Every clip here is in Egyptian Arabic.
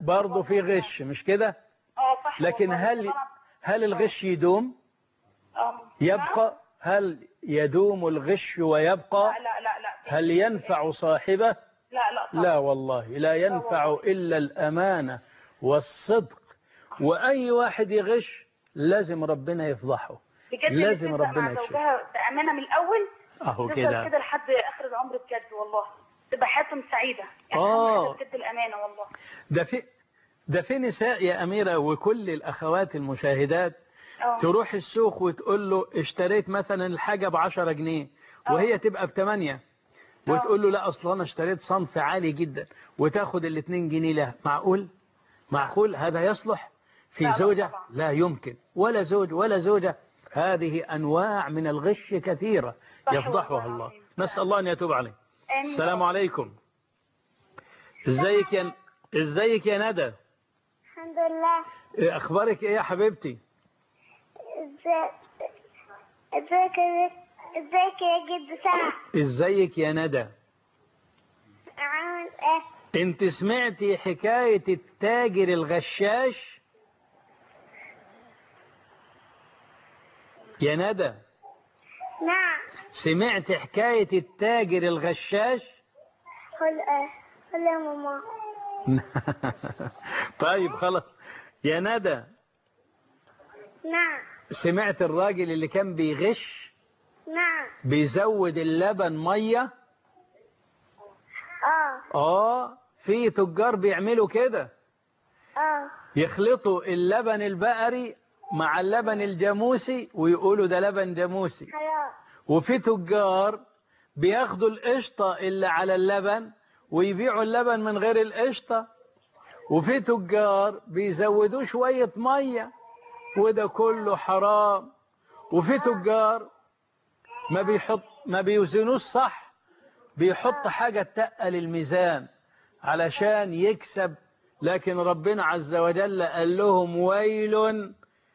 برضه في غش مش كده اه صح لكن والله. هل هل الغش يدوم آه. يبقى هل يدوم الغش ويبقى لا لا لا لا هل ينفع صاحبه لا لا طبعا. لا والله لا ينفع إلا الأمانة والصدق وأي واحد يغش لازم ربنا يفضحه بجد لازم اللي بتبدأ ربنا مع يكشف. زوجها بأمانة من الأول أهو تفضل كده كده لحد آخر العمر بجد والله تبقى حياتهم سعيدة يعني آه. أهم حاجة بجد الأمانة والله ده في ده في نساء يا أميرة وكل الأخوات المشاهدات اه تروح السوق وتقول له اشتريت مثلا الحاجة بعشرة جنيه وهي تبقى بثمانية وتقول له لا أصلا أنا اشتريت صنف عالي جدا وتاخد الاتنين جنيه له معقول معقول هذا يصلح في لا، لا زوجة طبعا. لا يمكن ولا زوج ولا زوجة هذه أنواع من الغش كثيرة صح يفضحها والله الله العظيم. نسأل الله أن يتوب عليه آمين. السلام عليكم ازيك يا ازيك يا ندى الحمد لله إيه اخبارك ايه يا حبيبتي ازيك ازيك يا- ازيك يا جد سعد ازيك يا ندى عامل ايه انت سمعتي حكاية التاجر الغشاش يا ندى نعم سمعت حكاية التاجر الغشاش قل ايه قل يا ماما طيب خلاص يا ندى نعم سمعت الراجل اللي كان بيغش نعم بيزود اللبن مية اه اه في تجار بيعملوا كده اه يخلطوا اللبن البقري مع اللبن الجاموسي ويقولوا ده لبن جاموسي خلاص وفي تجار بياخدوا القشطة اللي على اللبن ويبيعوا اللبن من غير القشطة وفي تجار بيزودوا شوية مية وده كله حرام وفي تجار ما بيحط ما بيوزنوش صح بيحط حاجة تقل الميزان علشان يكسب لكن ربنا عز وجل قال لهم ويل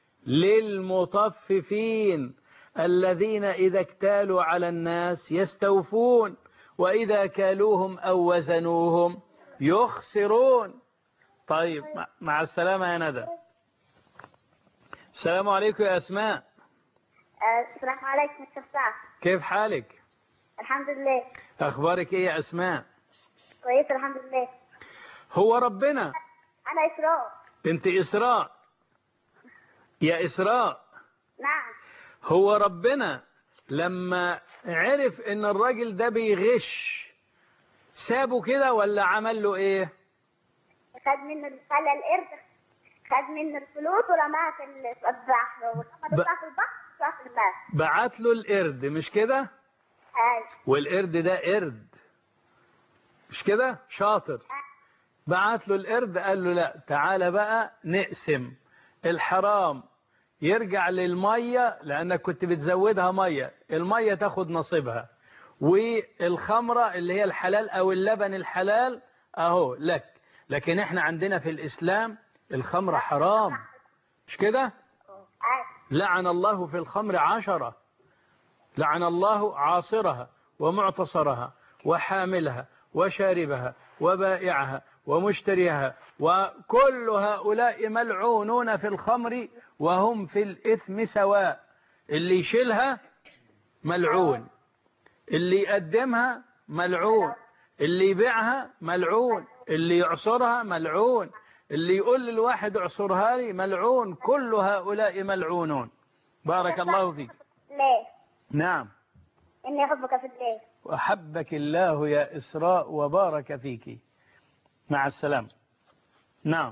للمطففين الذين إذا اكتالوا على الناس يستوفون وإذا كالوهم أو وزنوهم يخسرون طيب مع- مع السلامة يا ندى السلام عليكم يا أسماء آه، السلام عليكم يا شيخ سعد كيف حالك الحمد لله أخبارك إيه يا أسماء كويس الحمد لله هو ربنا انا اسراء أنت إسراء يا إسراء نعم هو ربنا لما عرف ان الراجل ده بيغش سابه كده ولا عمل له ايه خد منه خلى القرد خد منه الفلوس ورماها في ال- في البحر ولما ب- تطلع في البحر تطلع في الماء بعت له القرد مش كده ايوه والقرد ده قرد مش كده شاطر بعت له القرد قال له لا تعالى بقى نقسم الحرام يرجع للمية لأنك كنت بتزودها مية المية تاخد نصيبها والخمرة اللي هي الحلال أو اللبن الحلال أهو لك لكن احنا عندنا في الإسلام الخمرة حرام مش كده ايوه لعن الله في الخمر عشرة لعن الله عاصرها ومعتصرها وحاملها وشاربها وبائعها ومشتريها وكل هؤلاء ملعونون في الخمر وهم في الإثم سواء اللي يشيلها ملعون اللي يقدمها ملعون اللي يبيعها ملعون اللي يعصرها ملعون اللي يقول للواحد اعصرها لي ملعون كل هؤلاء ملعونون بارك الله فيك ليه نعم اني احبك في الليل وأحبك الله يا إسراء وبارك فيك مع السلامة نعم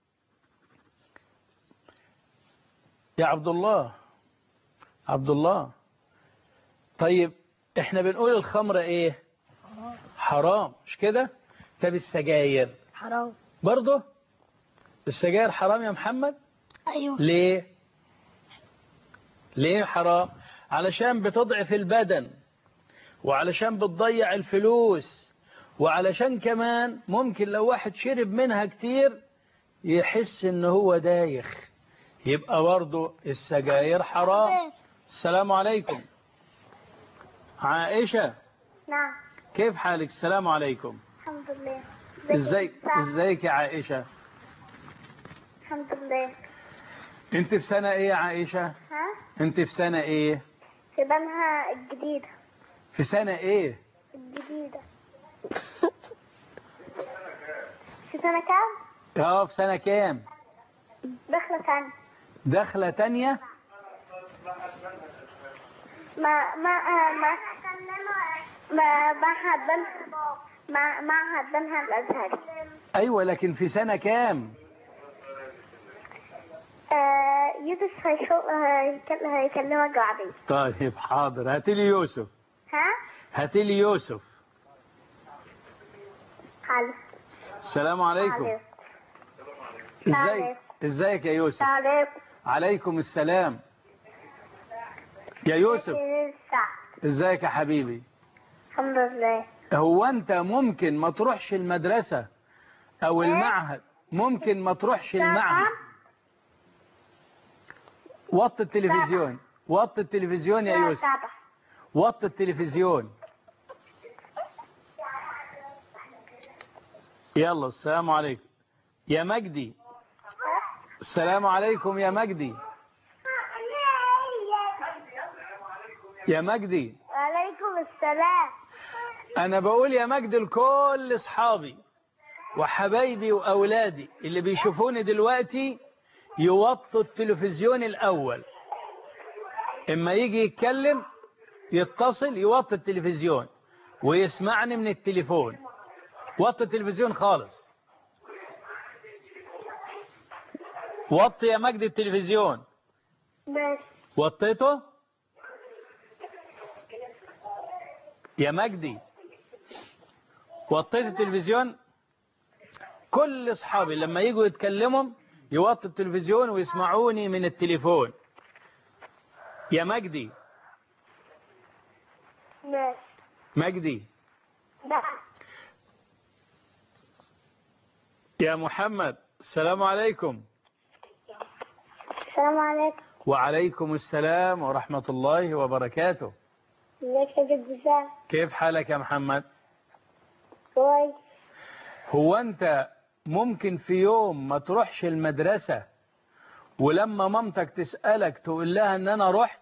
يا عبد الله عبد الله طيب احنا بنقول الخمر ايه حرام مش كده طب السجاير حرام برضه السجاير حرام يا محمد ايوه ليه ليه حرام علشان بتضعف البدن وعلشان بتضيع الفلوس وعلشان كمان ممكن لو واحد شرب منها كتير يحس ان هو دايخ يبقى برضه السجاير حرام السلام عليكم عائشة نعم كيف حالك السلام عليكم الحمد لله ازاي ازيك يا عائشة الحمد لله انت في سنة ايه يا عائشة ها انت في سنة ايه في بنها الجديدة في سنة ايه الجديدة في سنة كام؟ اه في سنة كام داخلة سنة داخلة تانية ما ما آه، ما ما معهد بنها مع معهد بنها الأزهري ايوه لكن في سنة كام آه، يوسف هيشو- هيكل- هيكلمك بعدين طيب حاضر هاتي لي يوسف ها؟ هاتي لي يوسف حلو السلام عليكم عليكم ازيك ازيك يا يوسف عليكم عليكم السلام يا يوسف سعد ازيك يا حبيبي الحمد لله هو انت ممكن ما تروحش المدرسة او المعهد ممكن ما تروحش المعهد وطي التلفزيون وطي التلفزيون يا يوسف سبعة وطي التلفزيون يلا السلام عليكم يا مجدي السلام عليكم يا مجدي يا مجدي وعليكم السلام انا بقول يا مجدي لكل اصحابي وحبايبي واولادي اللي بيشوفوني دلوقتي يوطوا التلفزيون الاول اما يجي يتكلم يتصل يوطي التلفزيون ويسمعني من التليفون وطي التلفزيون خالص وطي يا مجدي التلفزيون بس وطيته يا مجدي وطيت التلفزيون كل اصحابي لما يجوا يتكلموا يوطوا التلفزيون ويسمعوني من التليفون يا مجدي بس مجدي بس يا محمد السلام عليكم السلام عليكم وعليكم السلام ورحمة الله وبركاته ازيك يا جد سعد كيف حالك يا محمد كويس هو انت ممكن في يوم ما تروحش المدرسة ولما مامتك تسألك تقول لها ان انا رحت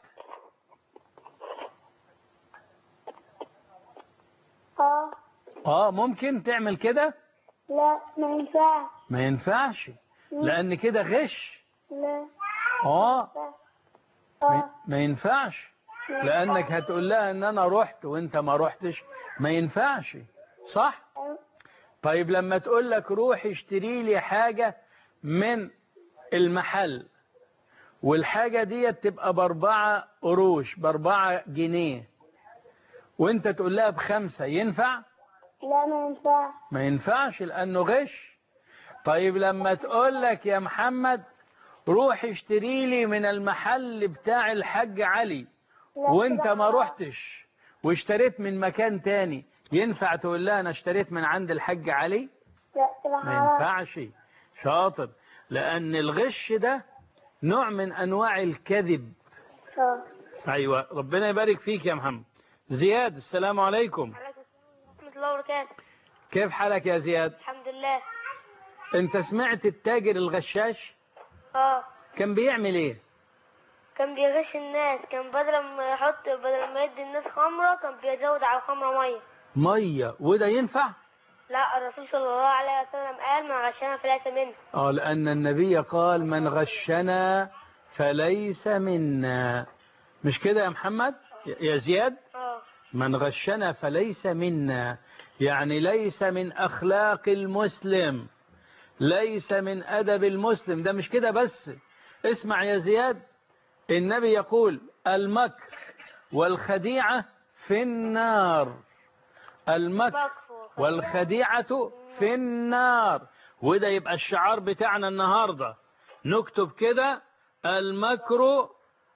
اه اه ممكن تعمل كده لا ما ينفعش ما ينفعش لان كده غش لا اه اه ما- ما ينفعش لانك هتقول لها ان انا رحت وانت ما رحتش ما ينفعش صح طيب لما تقول لك روح اشتري لي حاجة من المحل والحاجة دي تبقى باربعة قروش باربعة جنيه وانت تقول لها بخمسة ينفع لا ما ينفعش ما ينفعش لانه غش طيب لما تقول لك يا محمد روح اشتري لي من المحل بتاع الحاج علي لا وانت كده ما حرام. رحتش واشتريت من مكان تاني ينفع تقول لها انا اشتريت من عند الحاج علي لا كده ما حرام ينفعش شاطر لان الغش ده نوع من انواع الكذب اه ايوه ربنا يبارك فيك يا محمد زياد السلام عليكم ورحمة الله وبركاته كيف حالك يا زياد الحمد لله انت سمعت التاجر الغشاش اه كان بيعمل ايه كان بيغش الناس كان بدل ما يحط بدل ما يدي الناس خمرة كان بيزود على الخمرة مية ميه وده ينفع لا الرسول صلى الله عليه وسلم قال من غشنا فليس منه اه لان النبي قال من غشنا فليس منا مش كده يا محمد يا زياد اه من غشنا فليس منا يعني ليس من أخلاق المسلم ليس من أدب المسلم ده مش كده بس اسمع يا زياد النبي يقول المكر والخديعة في النار المكر والخديعة في النار وده يبقى الشعار بتاعنا النهاردة نكتب كده المكر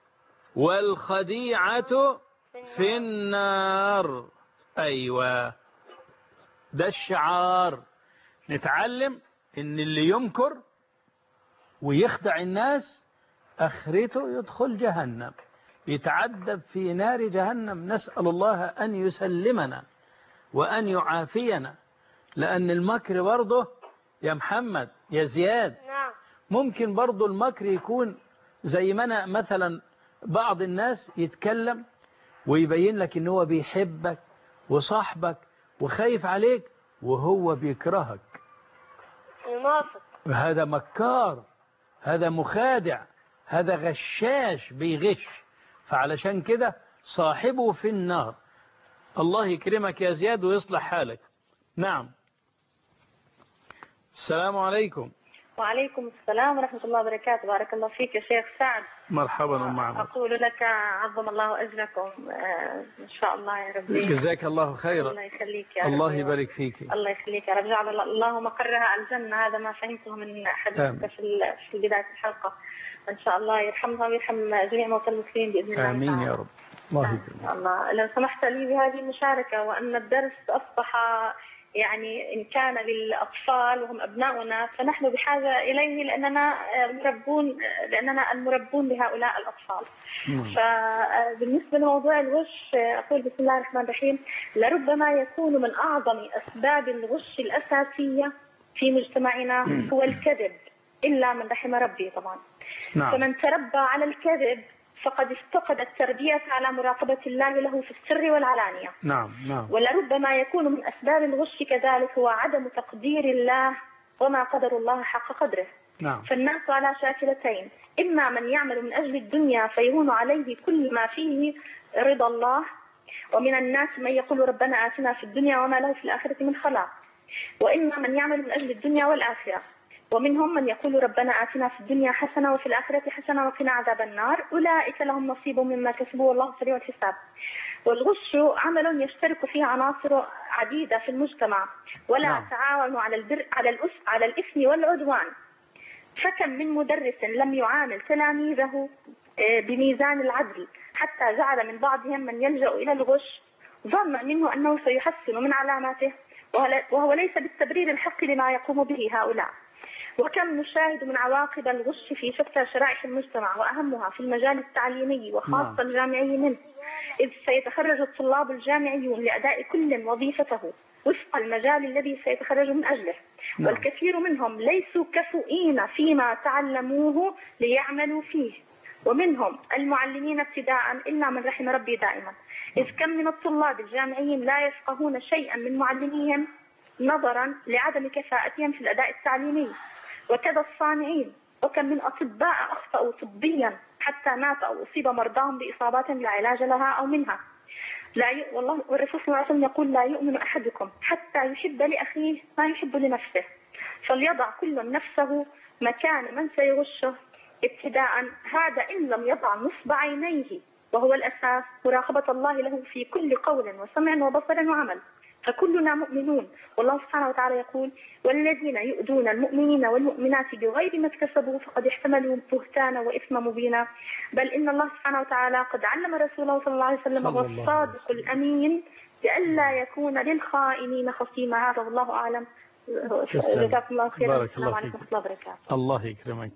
والخديعة في النار أيوة ده الشعار نتعلم ان اللي يمكر ويخدع الناس اخرته يدخل جهنم يتعذب في نار جهنم نسأل الله أن يسلمنا وأن يعافينا لأن المكر برضه يا محمد يا زياد نعم ممكن برضو المكر يكون زي ما أنا مثلا بعض الناس يتكلم ويبين لك ان هو بيحبك وصاحبك وخايف عليك وهو بيكرهك منافق هذا مكار هذا مخادع هذا غشاش بيغش فعلشان كده صاحبه في النار الله يكرمك يا زياد ويصلح حالك نعم السلام عليكم وعليكم السلام ورحمة الله وبركاته بارك الله فيك يا شيخ سعد مرحبا أم عمر أقول لك عظم الله أجركم آه، إن شاء الله يا ربي جزاك الله خيرا الله يخليك يا الله ربي. يبارك فيك الله يخليك يا رب جعل الله مقرها على الجنة هذا ما فهمته من آمين. حديثك في ال- في بداية الحلقة إن شاء الله يرحمها ويرحم جميع موتى المسلمين بإذن الله آمين تعالى. يا رب الله نعم، يكرمك إن شاء الله لو سمحت لي بهذه المشاركة وأن الدرس أصبح يعني إن كان للأطفال وهم أبناؤنا فنحن بحاجة إليه لأننا آه، مربون آه، لأننا المربون لهؤلاء الأطفال نعم. فبالنسبة لموضوع الغش آه، أقول بسم الله الرحمن الرحيم لربما يكون من أعظم أسباب الغش الأساسية في مجتمعنا هو الكذب إلا من رحم ربي طبعا نعم فمن تربى على الكذب فقد افتقد التربية على مراقبة الله له في السر والعلانية نعم نعم ولربما يكون من أسباب الغش كذلك هو عدم تقدير الله وما قدر الله حق قدره نعم فالناس على شاكلتين إما من يعمل من أجل الدنيا فيهون عليه كل ما فيه رضا الله ومن الناس من يقول ربنا آتنا في الدنيا وما له في الآخرة من خلاق وإما من يعمل من أجل الدنيا والآخرة ومنهم من يقول ربنا آتنا في الدنيا حسنة وفي الآخرة حسنة وقنا عذاب النار أولئك لهم نصيب مما كسبوا والله سريع الحساب والغش عمل يشترك فيه عناصر عديدة في المجتمع ولا نعم. تعاونوا على البر على الأس على الإثم والعدوان فكم من مدرس لم يعامل تلاميذه آه، بميزان العدل حتى جعل من بعضهم من يلجأ إلى الغش ظنا منه أنه سيحسن من علاماته وهل- وهو ليس بالتبرير الحق لما يقوم به هؤلاء وكم نشاهد من عواقب الغش في شتى شرائح المجتمع وأهمها في المجال التعليمي وخاصة نعم. الجامعي منه إذ سيتخرج الطلاب الجامعيون لأداء كل وظيفته وفق المجال الذي سيتخرج من أجله نعم. والكثير منهم ليسوا كفؤين فيما تعلموه ليعملوا فيه ومنهم المعلمين ابتداء إلا من رحم ربي دائما إذ كم من الطلاب الجامعيين لا يفقهون شيئا من معلميهم نظرا لعدم كفاءتهم في الأداء التعليمي وكذا الصانعين وكم من أطباء أخطأوا طبيا حتى مات أو أصيب مرضاهم بإصابات لا علاج لها أو منها لا ي... والله والرسول صلى الله عليه وسلم يقول لا يؤمن أحدكم حتى يحب لأخيه ما يحب لنفسه فليضع كل نفسه مكان من سيغشه ابتداء هذا إن لم يضع نصب عينيه وهو الأساس مراقبة الله له في كل قول وسمع وبصر وعمل فكلنا مؤمنون والله سبحانه وتعالى يقول والذين يؤذون المؤمنين والمؤمنات بغير ما اكتسبوا فقد احتملوا بهتانا وإثما مبينا بل إن الله سبحانه وتعالى قد علم رسوله صلى الله عليه وسلم صلى هو الله عليه الصادق الأمين لئلا يكون للخائنين خصيما هذا والله أعلم تسلم. جزاكم الله خيرا بارك السلام الله عليكم فيك. ورحمة الله وبركاته الله يكرمك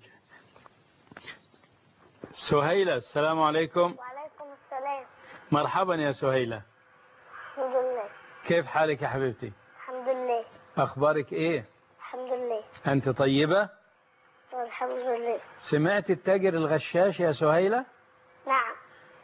سهيلة السلام عليكم وعليكم السلام مرحبا يا سهيلة الحمد لله كيف حالك يا حبيبتي الحمد لله أخبارك إيه الحمد لله أنت طيبة الحمد لله سمعت التاجر الغشاش يا سهيلة نعم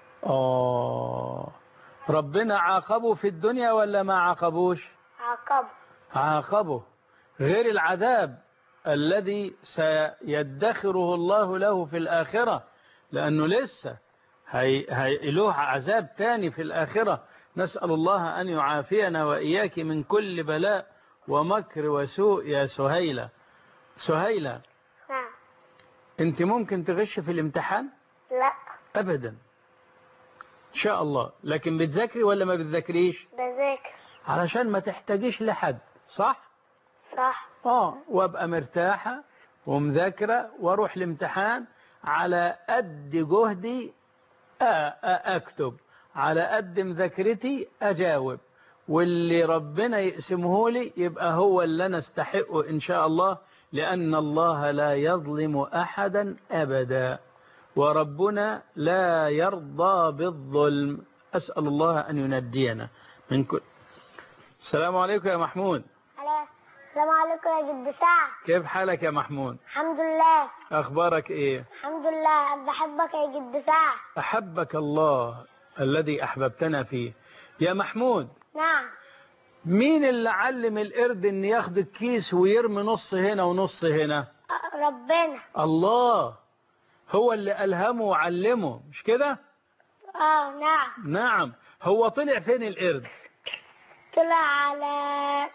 آه ربنا عاقبه في الدنيا ولا ما عاقبوش عقب عاقبه غير العذاب الذي سيدخره الله له في الآخرة لأنه لسه هي هي له عذاب تاني في الآخرة نسأل الله أن يعافينا وإياك من كل بلاء ومكر وسوء يا سهيلة سهيلة نعم أنت ممكن تغش في الامتحان لا أبدا إن شاء الله لكن بتذاكري ولا ما بتذاكريش بذاكر علشان ما تحتاجيش لحد صح صح اه وابقى مرتاحة ومذاكرة واروح الامتحان على قد جهدي آ- آ- اكتب على قد مذاكرتي اجاوب واللي ربنا يقسمه لي يبقى هو اللي انا استحقه ان شاء الله لان الله لا يظلم احدا ابدا وربنا لا يرضى بالظلم اسال الله ان ينجينا من كل السلام عليكم يا محمود على السلام عليكم يا جد سعد كيف حالك يا محمود الحمد لله أخبارك إيه الحمد لله أنا بحبك يا جد سعد أحبك الله الذي أحببتنا فيه يا محمود نعم مين اللي علم القرد ان ياخد الكيس ويرمي نص هنا ونص هنا أه، ربنا الله هو اللي ألهمه وعلمه مش كده اه نعم نعم هو طلع فين القرد طلع على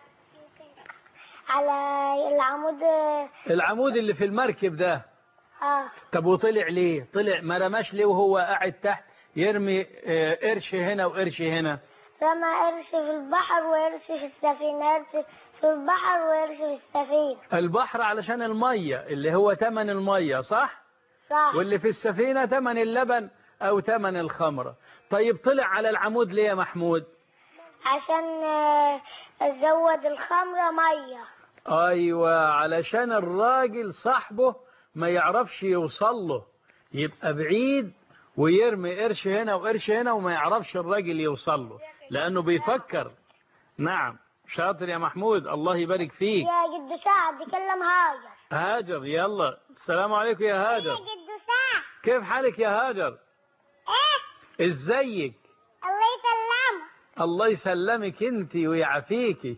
على العمود العمود اللي في المركب ده اه طب وطلع ليه طلع ما رماش ليه وهو قاعد تحت يرمي آه، قرش هنا وقرش هنا رمى قرش في البحر وقرش في السفينة قرش في البحر وقرش في السفينة البحر علشان المية اللي هو تمن المية صح صح واللي في السفينة تمن اللبن أو تمن الخمرة طيب طلع على العمود ليه يا محمود عشان آه، ازود الخمرة مية أيوة علشان الراجل صاحبه ما يعرفش يوصل له يبقى بعيد ويرمي قرش هنا وقرش هنا وما يعرفش الراجل يوصل له لأنه بيفكر نعم شاطر يا محمود الله يبارك فيك يا جد سعد كلم هاجر هاجر يلا السلام عليكم يا هاجر جد سعد كيف حالك يا هاجر ايه ازيك الله يسلمك الله يسلمك انت ويعافيكي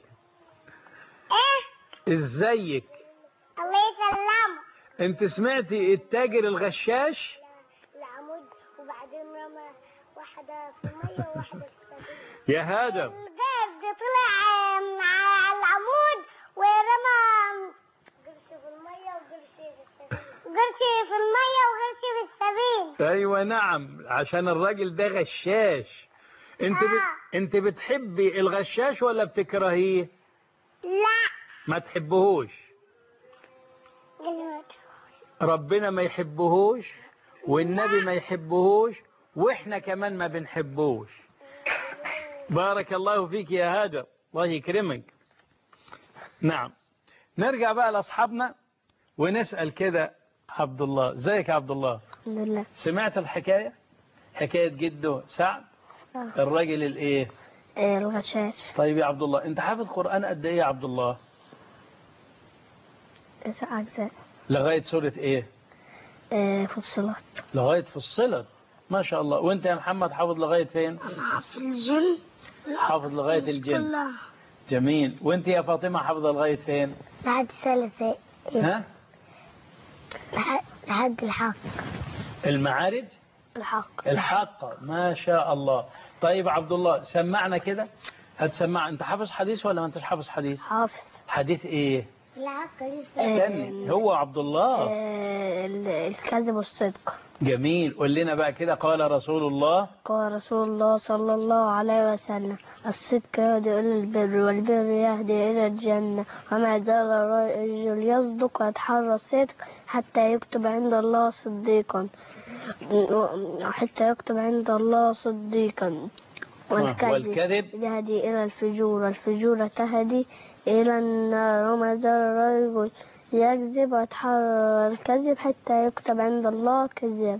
ايه ازيك الله يسلمك انت سمعتي التاجر الغشاش العمود وبعدين رمى واحدة في المية وواحدة في السفينة يا هاجر الجاد طلع آم، على العمود ورمى قرش في المية وقرش في السفينة قرش في المية وقرش في السفينة ايوه نعم عشان الراجل ده غشاش انت ب... آه. انت بتحبي الغشاش ولا بتكرهيه لا ما تحبهوش ربنا ما يحبهوش والنبي ما يحبهوش واحنا كمان ما بنحبوش بارك الله فيك يا هاجر الله يكرمك نعم نرجع بقى لاصحابنا ونسال كده عبد الله ازيك يا عبد الله الحمد لله سمعت الحكايه حكايه جده سعد الراجل الايه الغشاش طيب يا عبد الله انت حافظ قران قد ايه يا عبد الله تسع أجزاء لغايه سوره ايه فصلت لغايه فصلت ما شاء الله وانت يا محمد حافظ لغايه فين في الجن حافظ لغايه الجن جميل وانت يا فاطمه حافظه لغايه فين لحد ثلاثة ها لحد الحق المعارج الحق الحق ما شاء الله طيب عبد الله سمعنا كده هتسمع انت حافظ حديث ولا ما انتش حافظ حديث حافظ حديث ايه الحق استني هو عبد الله الكذب والصدق جميل قول لنا بقى كده قال رسول الله قال رسول الله صلى الله عليه وسلم الصدق يهدي إلى البر والبر يهدي إلى الجنة وما زال الرجل يصدق ويتحرى الصدق حتى يكتب عند الله صديقا حتى يكتب عند الله صديقا والكذب يهدي إلى الفجور والفجور تهدي إلى النار وما زال الرجل يكذب ويتحرى الكذب حتى يكتب عند الله كذاب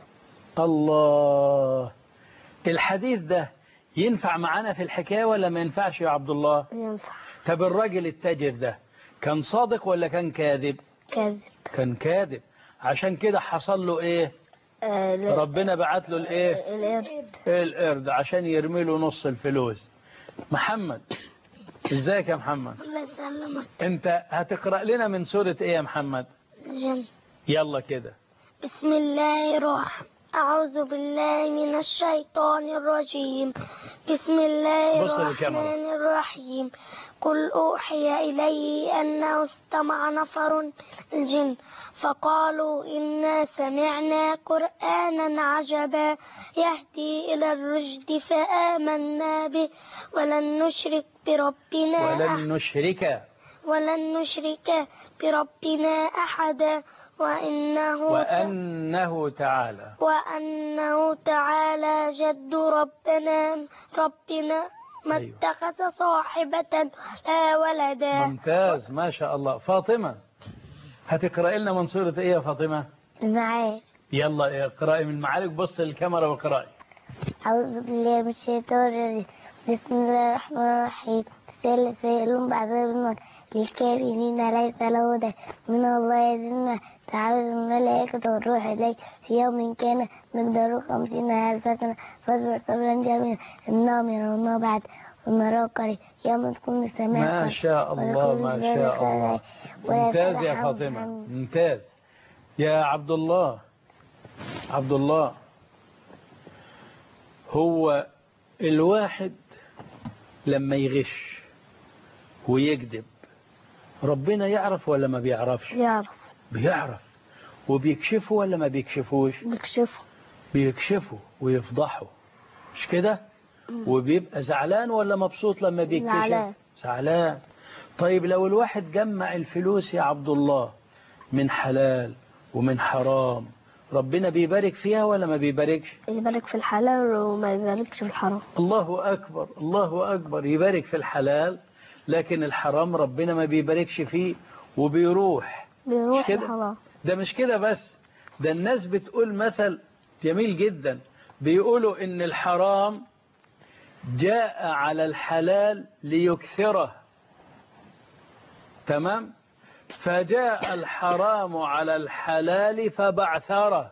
الله الحديث ده ينفع معانا في الحكاية ولا ما ينفعش يا عبد الله ينفع طب الراجل التاجر ده كان صادق ولا كان كاذب كذب كان كاذب عشان كده حصل له ايه آه ل- ربنا بعت له الايه القرد القرد عشان يرمي له نص الفلوس محمد ازيك يا محمد الله يسلمك انت هتقرأ لنا من سورة ايه يا محمد جن يلا كده بسم الله الرحمن أعوذ بالله من الشيطان الرجيم بسم الله بص للكاميرا. الرحمن الرحيم قل أوحي إلي أنه استمع نفر من الجن فقالوا إنا سمعنا قرآنا عجبا يهدي إلى الرشد فآمنا به ولن نشرك بربنا أحدا ولن نشرك ولن نشرك بربنا أحدا وإنه وأنه تعالى وأنه تعالى جد ربنا ربنا ما أيوه. اتخذ صاحبة لا ولدا ممتاز ما شاء الله فاطمة هتقرأ لنا من سورة ايه يا فاطمة معاذ يلا اقرأي من معالك بص للكاميرا واقرأي أعوذ بالله من الشيطان الرجيم بسم الله الرحمن الرحيم سأل سائل بعذاب النار للكافرين ليس له ده من الله يزن تعرج الملائكة والروح إليه في يوم كان مقداره خمسين ألف سنة فاصبر صبرا جميلا إنهم يرونه بعد ونراه قريب يوم تكون السماء ما قريب شاء الله ويكون ما الجبال شاء الله كالعين ولا ممتاز يا تدع فاطمة محمد. ممتاز يا عبد الله عبد الله هو الواحد لما يغش ويكذب ربنا يعرف ولا ما بيعرفش يعرف بيعرف وبيكشفه ولا ما بيكشفوش بيكشفه بيكشفه ويفضحه مش كده وبيبقى زعلان ولا مبسوط لما بيكشف زعلان. زعلان طيب لو الواحد جمع الفلوس يا عبد الله من حلال ومن حرام ربنا بيبارك فيها ولا ما بيباركش يبارك في الحلال وما يباركش في الحرام الله أكبر الله أكبر يبارك في الحلال لكن الحرام ربنا ما بيباركش فيه وبيروح بيروح مش كده؟ الحرام ده مش كده بس ده الناس بتقول مثل جميل جدا بيقولوا ان الحرام جاء على الحلال ليكثره تمام فجاء الحرام على الحلال فبعثره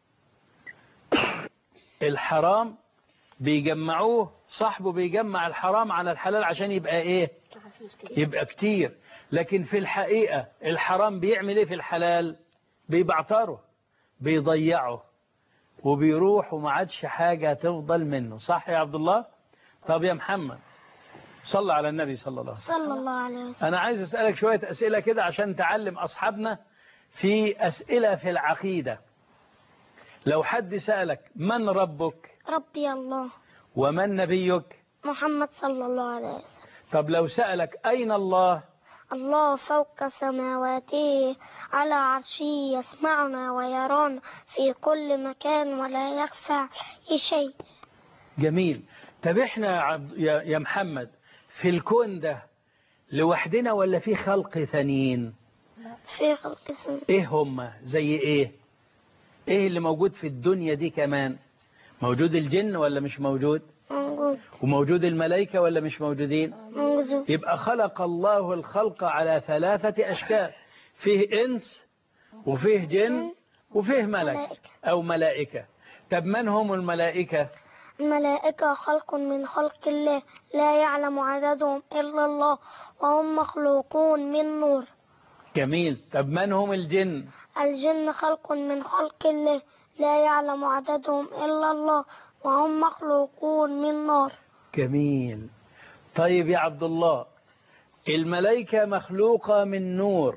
الحرام بيجمعوه صاحبه بيجمع الحرام على الحلال عشان يبقى ايه يبقى كتير لكن في الحقيقة الحرام بيعمل ايه في الحلال بيبعتره بيضيعه وبيروح وما عادش حاجة تفضل منه صح يا عبد الله طب يا محمد صلى على النبي صلى الله عليه وسلم صلى الله عليه وسلم أنا عايز أسألك شوية أسئلة كده عشان تعلم أصحابنا في أسئلة في العقيدة لو حد سألك من ربك ربي الله ومن نبيك محمد صلى الله عليه وسلم طب لو سألك أين الله الله فوق سماواته على عرشه يسمعنا ويرانا في كل مكان ولا يخفى عليه شيء جميل طب احنا يا عبد- يا يا محمد في الكون ده لوحدنا ولا في خلق ثانيين في خلق سنة ايه هم زي ايه ايه اللي موجود في الدنيا دي كمان موجود الجن ولا مش موجود موجود وموجود الملائكة ولا مش موجودين موجود يبقى خلق الله الخلق على ثلاثة أشكال فيه إنس وفيه جن وفيه ملك ملائكة. أو ملائكة طب من هم الملائكة الملائكة خلق من خلق الله لا يعلم عددهم إلا الله وهم مخلوقون من نور جميل طب من هم الجن الجن خلق من خلق الله لا يعلم عددهم إلا الله وهم مخلوقون من نار جميل طيب يا عبد الله الملائكة مخلوقة من نور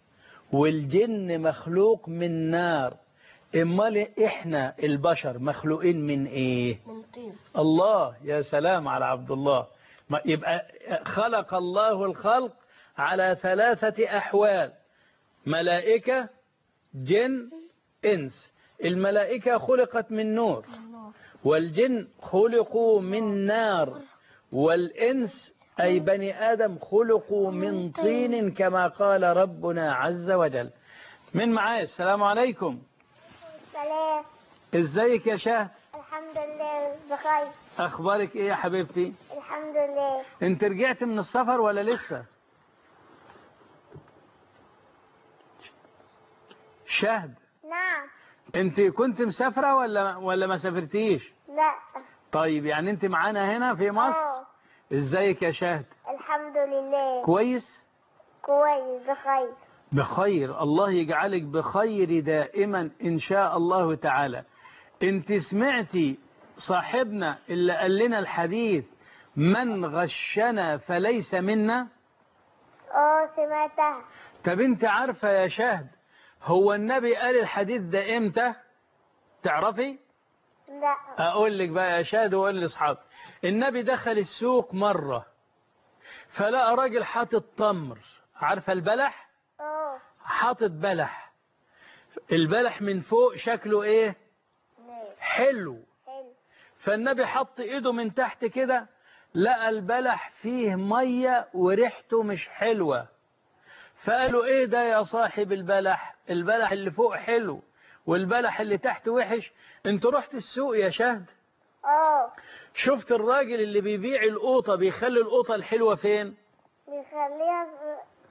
والجن مخلوق من نار امال احنا البشر مخلوقين من ايه من طين الله يا سلام على عبد الله ما يبقى خلق الله الخلق على ثلاثة أحوال ملائكة جن إنس الملائكة خلقت من نور والجن خلقوا من نار والإنس أي بني آدم خلقوا من طين كما قال ربنا عز وجل من معايا السلام عليكم سلام ازيك يا شاه الحمد لله بخير اخبارك ايه يا حبيبتي الحمد لله انت رجعت من السفر ولا لسه شهد نعم انت كنت مسافرة ولا ولا ما سافرتيش لا طيب يعني انت معانا هنا في مصر اه ازيك يا شهد الحمد لله كويس كويس بخير بخير الله يجعلك بخير دائما ان شاء الله تعالى انت سمعتي صاحبنا اللي قال لنا الحديث من غشنا فليس منا اه سمعتها طب انت عارفة يا شهد هو النبي قال الحديث ده امتى تعرفي لا اقول لك بقى يا شهد واقول لاصحابي النبي دخل السوق مرة فلقى راجل حاطط تمر عارفة البلح اه حاطط بلح البلح من فوق شكله ايه ماشي حلو حلو فالنبي حط ايده من تحت كده لقى البلح فيه مية وريحته مش حلوة فقالوا ايه ده يا صاحب البلح البلح اللي فوق حلو والبلح اللي تحت وحش انت رحت السوق يا شهد اه شفت الراجل اللي بيبيع القوطة بيخلي القوطة الحلوة فين بيخليها في-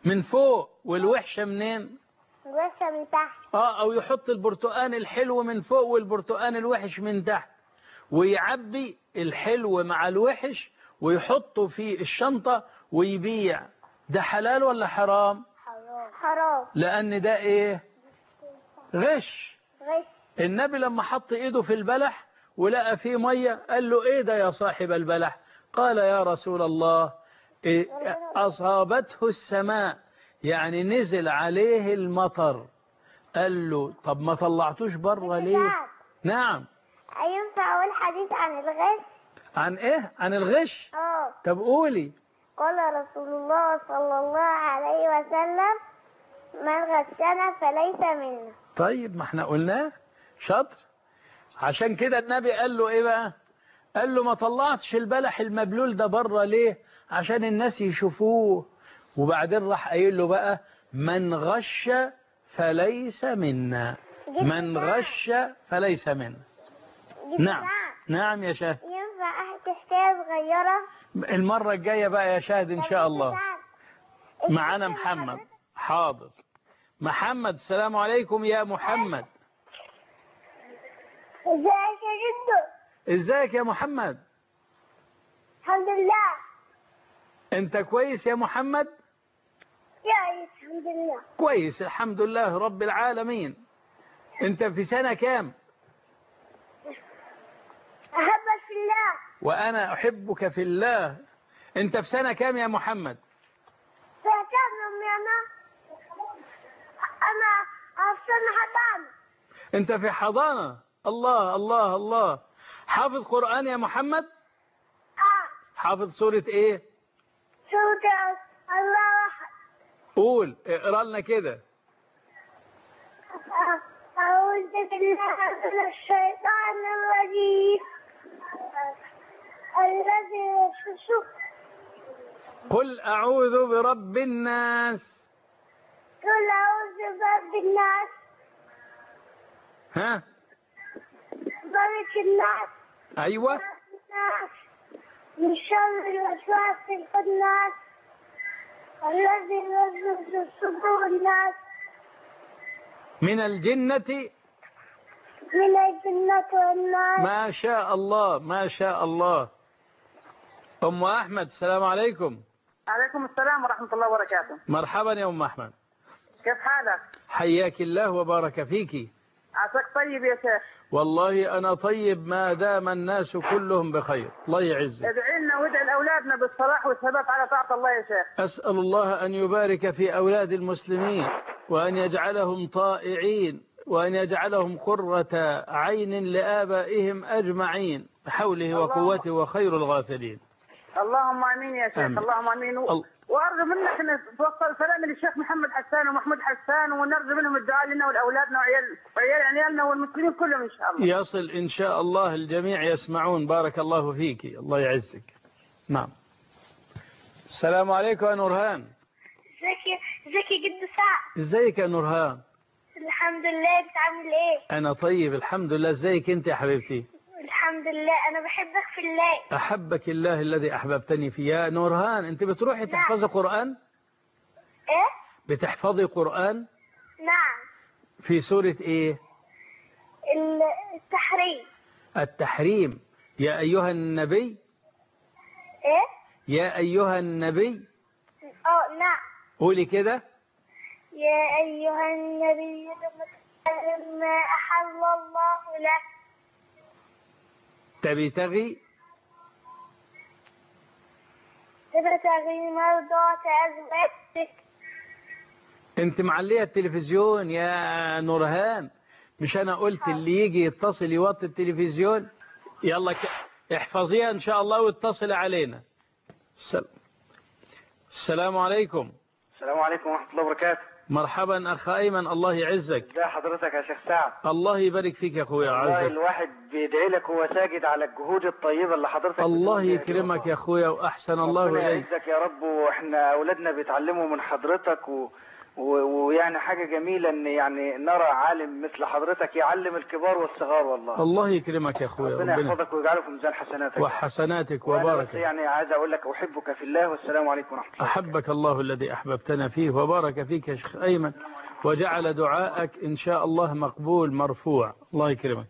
من فوق والوحشة منين الوحشة من تحت اه او يحط البرتقان الحلو من فوق والبرتقان الوحش من تحت ويعبي الحلو مع الوحش ويحطه في الشنطة ويبيع ده حلال ولا حرام حرام حرام لان ده ايه غش غش النبي لما حط ايده في البلح ولقى فيه مية قال له ايه ده يا صاحب البلح قال يا رسول الله إيه اصابته السماء يعني نزل عليه المطر قال له طب ما طلعتوش بره ليه نعم أينفع أقول حديث عن الغش؟ عن ايه عن الغش اه طب قولي قال رسول الله صلى الله عليه وسلم من غشنا فليس منا طيب ما احنا قلناه شاطر عشان كده النبي قال له ايه بقى قال له ما طلعتش البلح المبلول ده بره ليه عشان الناس يشوفوه وبعدين راح قايل له بقى من غش فليس منا من غش فليس منا نعم نعم يا شاهد ينفع أحكي حكاية صغيرة؟ المرة الجاية بقى يا شاهد إن شاء الله معانا محمد حاضر محمد السلام عليكم يا محمد ازيك يا جدو؟ ازيك يا محمد الحمد لله انت كويس يا محمد يا الحمد لله كويس الحمد لله رب العالمين انت في سنة كام أحبك في الله وانا احبك في الله انت في سنة كام يا محمد فاعتبر أنا أنا أحسن حضانة انت في حضانة الله الله الله حافظ قرآن يا محمد آه حافظ سورة ايه سورة الله أحد قول اقرا لنا كده آه. أعوذ بالله من الشيطان الرجيم الذي يشوف قل اعوذ برب الناس قل أعوذ برب الناس ها ملك الناس ايوه الناس من شر الوسواس الخناس الذي يوسوس في صدور الناس من الجنة من الجنة والناس ما شاء الله ما شاء الله ام احمد السلام عليكم عليكم السلام ورحمة الله وبركاته مرحبا يا ام احمد كيف حالك حياك الله وبارك فيك عساك طيب يا شيخ والله أنا طيب ما دام الناس كلهم بخير الله يعزك ادعي لنا وادعي لأولادنا بالصلاح والثبات على طاعة الله يا شيخ أسأل الله أن يبارك في أولاد المسلمين وأن يجعلهم طائعين وأن يجعلهم قرة عين لآبائهم أجمعين بحوله وقوته وخير الغافلين اللهم امين يا شيخ آمين. اللهم امين و... ال- وارجو منك ان توصل سلام للشيخ محمد حسان ومحمود حسان ونرجو منهم الدعاء لنا ولاولادنا وعيال وعيال عيالنا والمسلمين كلهم ان شاء الله يصل إن شاء الله الجميع يسمعون بارك الله فيك الله يعزك نعم السلام عليكم يا نورهان ازيك ازيك يا جد سعد ازيك يا نورهان الحمد لله بتعمل ايه أنا طيب الحمد لله ازيك أنت يا حبيبتي الحمد لله انا بحبك في الله أحبك الله الذي أحببتني فيه يا نورهان أنت بتروحي تحفظي قرآن ايه بتحفظي قرآن نعم في سورة إيه ال- التحريم التحريم يا أيها النبي ايه يا أيها النبي اه نعم قولي كده يا ايها النبي لما تحرم ما احل الله لك تبتغي تبتغي مرضات ازواجك أنت معلية التلفزيون يا نورهان مش أنا قلت اللي يجي يتصل يوطي التلفزيون يلا ك... احفظيها إن شاء الله واتصل علينا السلام. السلام عليكم السلام عليكم ورحمة الله وبركاته مرحبا أخ أيمن الله يعزك ازي حضرتك يا شيخ سعد الله يبارك فيك يا أخويا والله عزك الواحد بيدعي لك وهو ساجد على الجهود الطيبة اللي حضرتك الله بتقوم بيها دي يكرمك والله. يا أخويا وأحسن الله ربنا إليك يعزك يا رب واحنا اولادنا بيتعلموا من حضرتك و... و- ويعني حاجة جميلة ان يعني نرى عالم مثل حضرتك يعلم الكبار والصغار والله الله يكرمك يا أخويا ربنا ربنا يحفظك ويجعله في ميزان حسناتك وحسناتك وأنا بس وبارك يعني عايز اقول لك احبك في الله والسلام عليكم ورحمة الله أحبك الله الذي أحببتنا فيه وبارك فيك يا شيخ أيمن وجعل دعائك إن شاء الله مقبول مرفوع الله يكرمك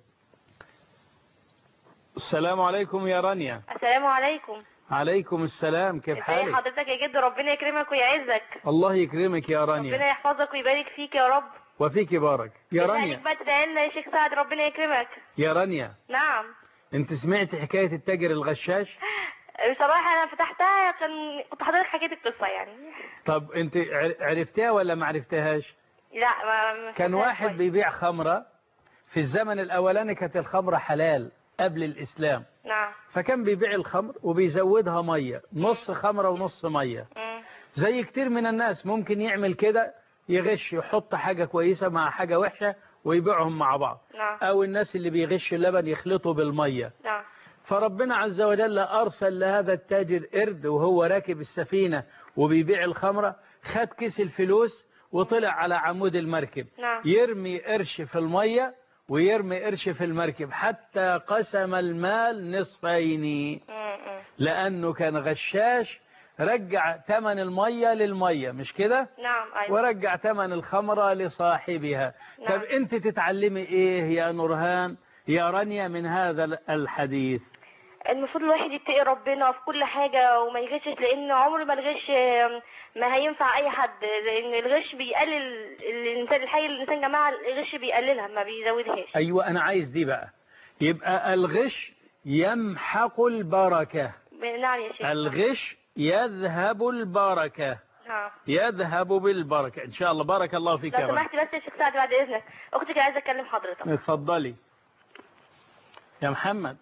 السلام عليكم يا رانيا السلام عليكم عليكم السلام كيف ازي حالك حضرتك يا جد ربنا يكرمك ويعزك الله يكرمك يا ربنا رانيا يحفظك ويبارك فيك يا رب وفيك بارك يا عليك رانيا بقى تدعي لنا يا شيخ سعد ربنا يكرمك يا رانيا نعم انت سمعت حكاية التاجر الغشاش بصراحة أنا فتحتها كان كنت حضرتك حكيت القصة يعني طب انت عر- عرفتها ولا ما عرفتهاش لا ما ما كان فهمتهاش واحد كويس. بيبيع خمرة في الزمن الأولاني كانت الخمرة حلال قبل الإسلام نعم فكان بيبيع الخمر وبيزودها مية نص خمرة ونص مية مم. زي كتير من الناس ممكن يعمل كده يغش يحط حاجة كويسة مع حاجة وحشة ويبيعهم مع بعض نعم أو الناس اللي بيغشوا اللبن يخلطوا بالمية نعم فربنا عز وجل أرسل لهذا التاجر قرد وهو راكب السفينة وبيبيع الخمرة خد كيس الفلوس وطلع على عمود المركب نعم. يرمي قرش في المية ويرمي قرش في المركب حتى قسم المال نصفين مم. مم. لأنه كان غشاش رجع ثمن المية للمية مش كده نعم أيوة ورجع ثمن الخمرة لصاحبها نعم. طب انت تتعلمي ايه يا نورهان يا رانيا من هذا الحديث المفروض الواحد يتقي ربنا في كل حاجة وما يغشش لأن عمر ما الغش ما هينفع أي حد لأن الغش بيقلل الإنسان الحي الإنسان جماعة الغش بيقللها ما بيزودهاش ايوه انا عايز دي بقى يبقى الغش يمحق البركة نعم يا شيخ الغش يذهب البركة نعم يذهب بالبركة ان شاء الله بارك الله فيك يا لو رب سمحت بس يا شيخ سعد بعد إذنك أختك عايزة أكلم حضرتك اتفضلي يا محمد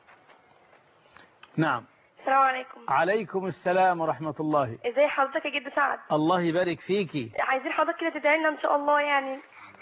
نعم السلام عليكم عليكم السلام ورحمة الله ازي حضرتك يا جد سعد الله يبارك فيكي عايزين حضرتك كده تدعي لنا ان شاء الله يعني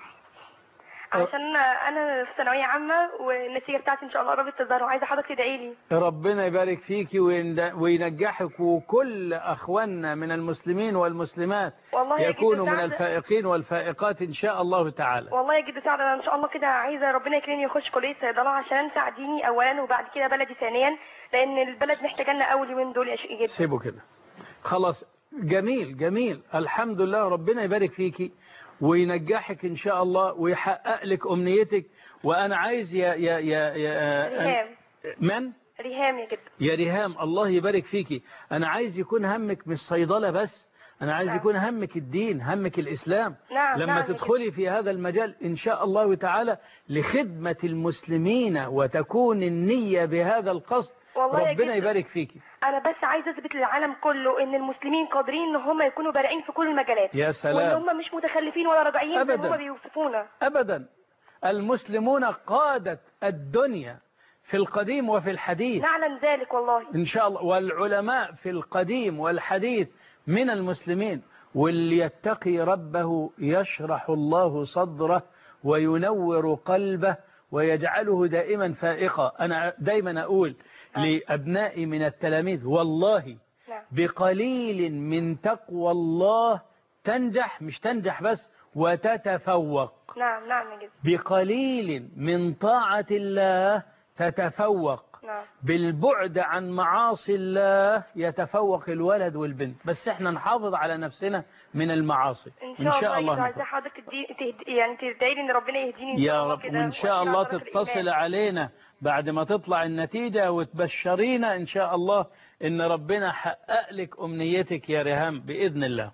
عشان انا في ثانويه عامه والنتيجه بتاعتي ان شاء الله قربت تظهر وعايزه حضرتك تدعي لي ربنا يبارك فيكي وين- وينجحك وكل أخواننا من المسلمين والمسلمات والله يا جد يكونوا من سعد- الفائقين والفائقات إن شاء الله تعالى والله يا جد سعد انا ان شاء الله كده عايزه ربنا يكرمني واخش كليه صيدله عشان تساعديني اولا وبعد كده بلدي ثانيا لان البلد محتاجه لنا اول يومين دول يا شيخ جدا سيبه كده خلاص جميل جميل الحمد لله ربنا يبارك فيكي وينجحك إن شاء الله ويحقق لك أمنيتك وأنا عايز يا يا يا, يا ريهام من؟ ريهام يا جد يا ريهام الله يبارك فيكي أنا عايز يكون همك مش صيدلة بس أنا عايز نعم. يكون همك الدين همك الإسلام نعم لما نعم يا جد. تدخلي في هذا المجال إن شاء الله تعالى لخدمة المسلمين وتكون النية بهذا القصد والله يا ربنا جد. يبارك فيكي انا بس عايزه اثبت للعالم كله ان المسلمين قادرين ان هم يكونوا بارعين في كل المجالات يا وان سلام هم مش متخلفين ولا رجعيين زي أبداً. ما هم بيوصفونا أبدا المسلمون قادة الدنيا في القديم وفي الحديث نعلم ذلك والله إن شاء الله والعلماء في القديم والحديث من المسلمين واللي يتقي ربه يشرح الله صدره وينور قلبه ويجعله دائما فائقا أنا دايما أقول لأبنائي من التلاميذ والله نعم بقليل من تقوى الله تنجح مش تنجح بس وتتفوق نعم نعم يا جد بقليل من طاعة الله تتفوق نعم بالبعد عن معاصي الله يتفوق الولد والبنت بس احنا نحافظ على نفسنا من المعاصي ان شاء, الله, الله عايزه نتوب. حضرتك تدي تهد... يعني تدعي لي ان ربنا يهديني ان شاء يا الله رب كده وإن شاء وأسير الله على طريق تتصل الإيمان. علينا بعد ما تطلع النتيجة وتبشرينا إن شاء الله إن ربنا حقق لك أمنيتك يا ريهام بإذن الله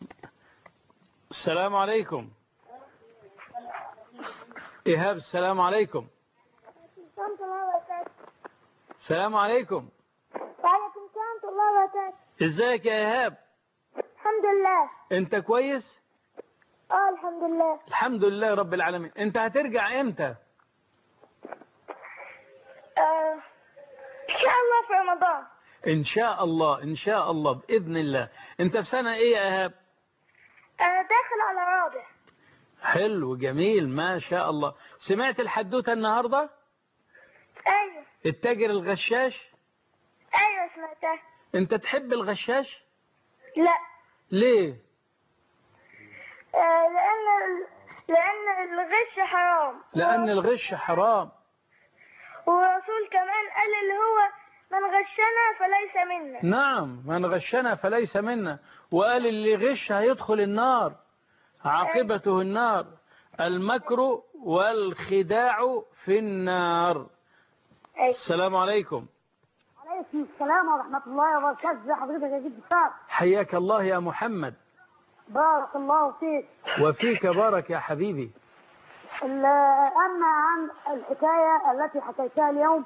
السلام عليكم إيهاب السلام عليكم السلام عليكم وعليكم السلام ورحمة الله وبركاته ازيك يا إيهاب الحمد لله انت كويس اه الحمد لله الحمد لله رب العالمين انت هترجع امتى آه. ان شاء الله في رمضان ان شاء الله ان شاء الله باذن الله انت في سنه ايه يا ايهاب انا داخل على رابع حلو جميل ما شاء الله سمعت الحدوته النهارده ايوه التاجر الغشاش ايوه سمعتها انت تحب الغشاش لا ليه آه، لأن لأن الغش حرام لأن الغش حرام والرسول كمان قال اللي هو من غشنا فليس منا نعم من غشنا فليس منا وقال اللي غش هيدخل النار عاقبته النار المكر والخداع في النار السلام عليكم عليكم السلام ورحمة الله وبركاته ازي حضرتك يا جد فار حياك الله يا محمد بارك الله فيك وفيك بارك يا حبيبي ال- أما عن الحكاية التي حكيتها اليوم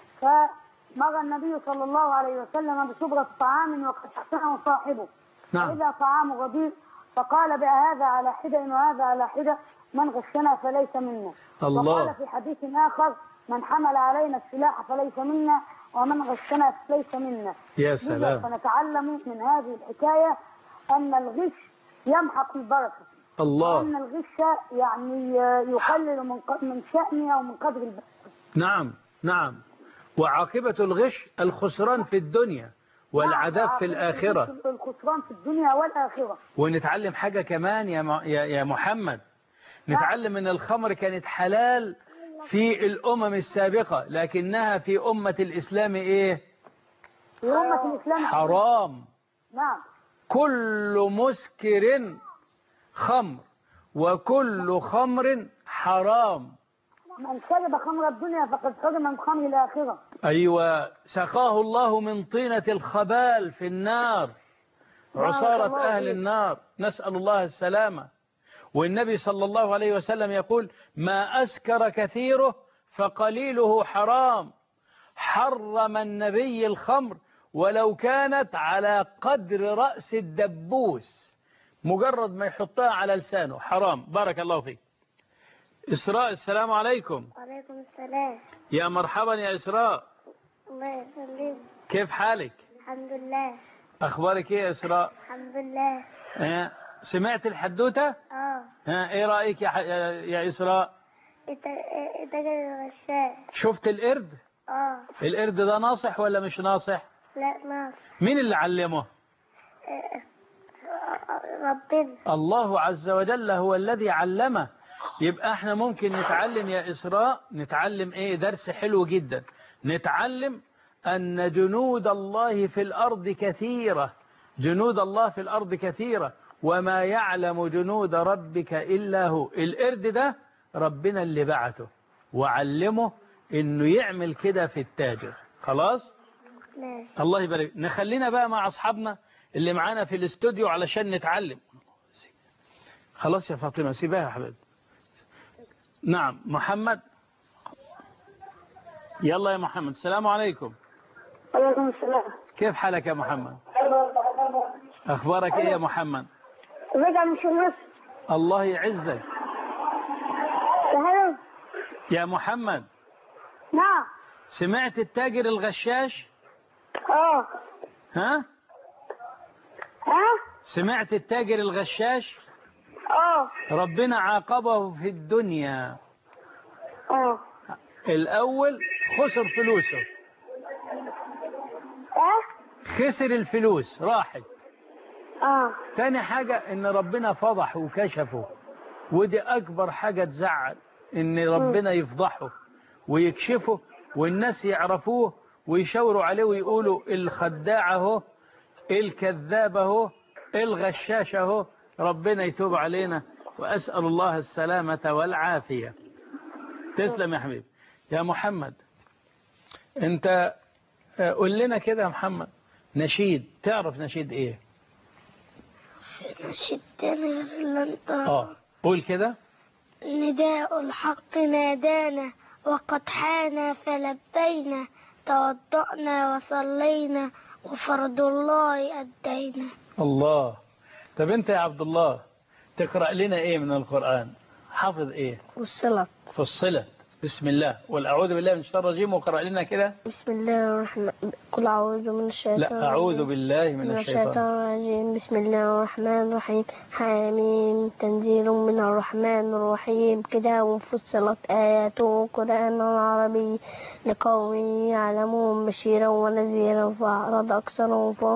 فمر النبي صلى الله عليه وسلم بشبرة طعام وقد حسنه صاحبه نعم وإذا طعام رديء فقال بهذا على حدة وهذا على حدة من غشنا فليس منا الله. وقال في حديث آخر من حمل علينا السلاح فليس منا ومن غشنا فليس منا يا لذا سلام فنتعلم من هذه الحكاية أن الغش يمحق البركة الله وأن الغش يعني يقلل من ق- من شأنه ومن قدر البركة نعم نعم وعاقبة الغش الخسران في الدنيا والعذاب في الآخرة الخسران في الدنيا والآخرة ونتعلم حاجة كمان يا م- يا يا محمد نتعلم ان الخمر كانت حلال في الأمم السابقة لكنها في أمة الإسلام إيه في أمة الإسلام حرام نعم كل مسكر خمر وكل خمر حرام من شرب خمر الدنيا فقد حرم من خمر الآخرة أيوة سقاه الله من طينة الخبال في النار عصارة الله أهل فيك. النار نسأل الله السلامة والنبي صلى الله عليه وسلم يقول ما أسكر كثيره فقليله حرام حرم النبي الخمر ولو كانت على قدر رأس الدبوس مجرد ما يحطها على لسانه حرام بارك الله فيك إسراء السلام عليكم وعليكم السلام يا مرحبا يا إسراء الله يسلمك كيف حالك الحمد لله أخبارك إيه يا إسراء الحمد لله ها، سمعت الحدوتة اه ها، إيه رأيك يا, ح- يا يا إسراء اتجد الغشاء شفت القرد اه القرد ده ناصح ولا مش ناصح لا ناقص مين اللي علمه ربنا الله عز وجل هو الذي علمه يبقى احنا ممكن نتعلم يا إسراء نتعلم ايه درس حلو جدا نتعلم أن جنود الله في الأرض كثيرة جنود الله في الأرض كثيرة وما يعلم جنود ربك إلا هو القرد ده ربنا اللي بعته وعلمه انه يعمل كده في التاجر خلاص ماشي الله يبارك نخلينا بقى مع أصحابنا اللي معانا في الاستوديو علشان نتعلم خلاص يا فاطمة سيبها يا حبيبي نعم محمد يلا يا محمد السلام عليكم عليكم السلام كيف حالك يا محمد أخبارك إيه يا محمد ازيك يا عم شمس الله يعزك تعالوا يا محمد نعم سمعت التاجر الغشاش اه ها ها سمعت التاجر الغشاش اه ربنا عاقبه في الدنيا اه الأول خسر فلوسه اه خسر الفلوس راحت اه تاني حاجة ان ربنا فضحه وكشفه ودي اكبر حاجة تزعل ان ربنا يفضحه ويكشفه والناس يعرفوه ويشاوروا عليه ويقولوا الخداع اهو الكذاب اهو الغشاش اهو ربنا يتوب علينا واسأل الله السلامة والعافية تسلم يا حبيبي يا محمد انت آه، قول لنا كده يا محمد نشيد تعرف نشيد ايه شدنا لن اه قول كده نداء الحق نادانا وقد حان فلبينا توضأنا وصلينا وفرض الله أدينا الله طب انت يا عبد الله تقرأ لنا ايه من القرآن حافظ ايه والصلاة فصلت بسم الله والأعوذ بالله من الشيطان الرجيم وقرأ لنا كده بسم الله الرحمن قل أعوذ من الشيطان لا أعوذ الرجيم. بالله من من الشيطان الشيطان الرجيم بسم الله الرحمن الرحيم حاميم تنزيل من الرحمن الرحيم كتاب فصلت آياته قرآن عربي لقوم يعلمون بشيرا ونذيرا فأعرض أكثرهم فهم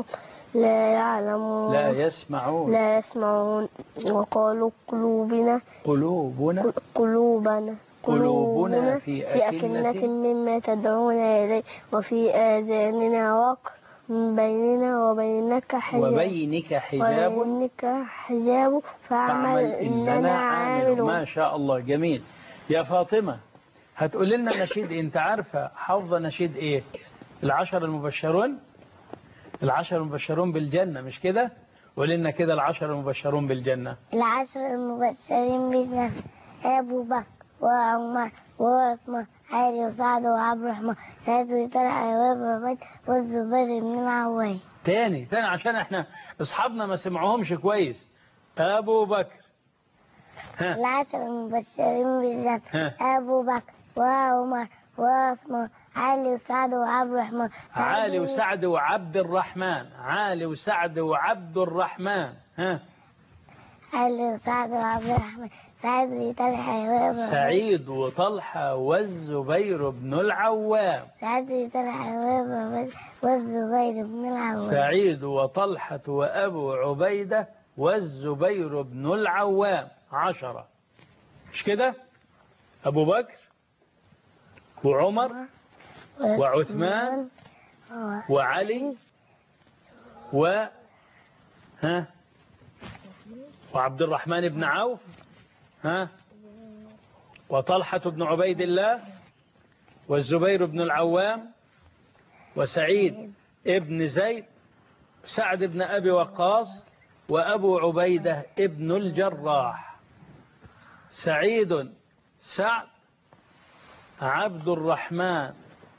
لا يعلمون لا يسمعون لا يسمعون وقالوا قلوبنا قلوبنا قلوبنا قلوبنا في أكنة أكنة مما تدعونا إليه وفي آذاننا وقر من بيننا وبينك حجاب وبينك حجاب وبينك حجاب فاعمل فاعمل إننا عاملون ما شاء الله جميل يا فاطمة هتقول لنا نشيد إيه؟ انت عارفة حافظة نشيد ايه العشر المبشرون العشر المبشرون بالجنة مش كده قول لنا كده العشر المبشرون بالجنة العشر المبشرين بالجنة أبو بكر وعمر وعثمان علي وسعد وعبد الرحمن سعد وطلحة وابن والزبير بن العوام تاني تاني عشان احنا اصحابنا ما سمعوهمش كويس ابو بكر ها العشر المبشرين بالجنة ها. أبو بكر وعمر وعثمان علي وسعد وعبد الرحمن علي وسعد وعبد الرحمن علي وسعد وعبد الرحمن ها علي وسعد وعبد الرحمن سعد وطلحة وابن سعيد وطلحة والزبير بن العوام سعد وطلحة وابن والزبير بن العوام سعيد وطلحة وأبو عبيدة والزبير بن العوام عشرة مش كده أبو بكر وعمر وعثمان وعلي و ها وعبد الرحمن بن عوف ها وطلحة بن عبيد الله والزبير بن العوام وسعيد ابن زيد سعد بن أبي وقاص وأبو عبيدة ابن الجراح سعيد سعد عبد الرحمن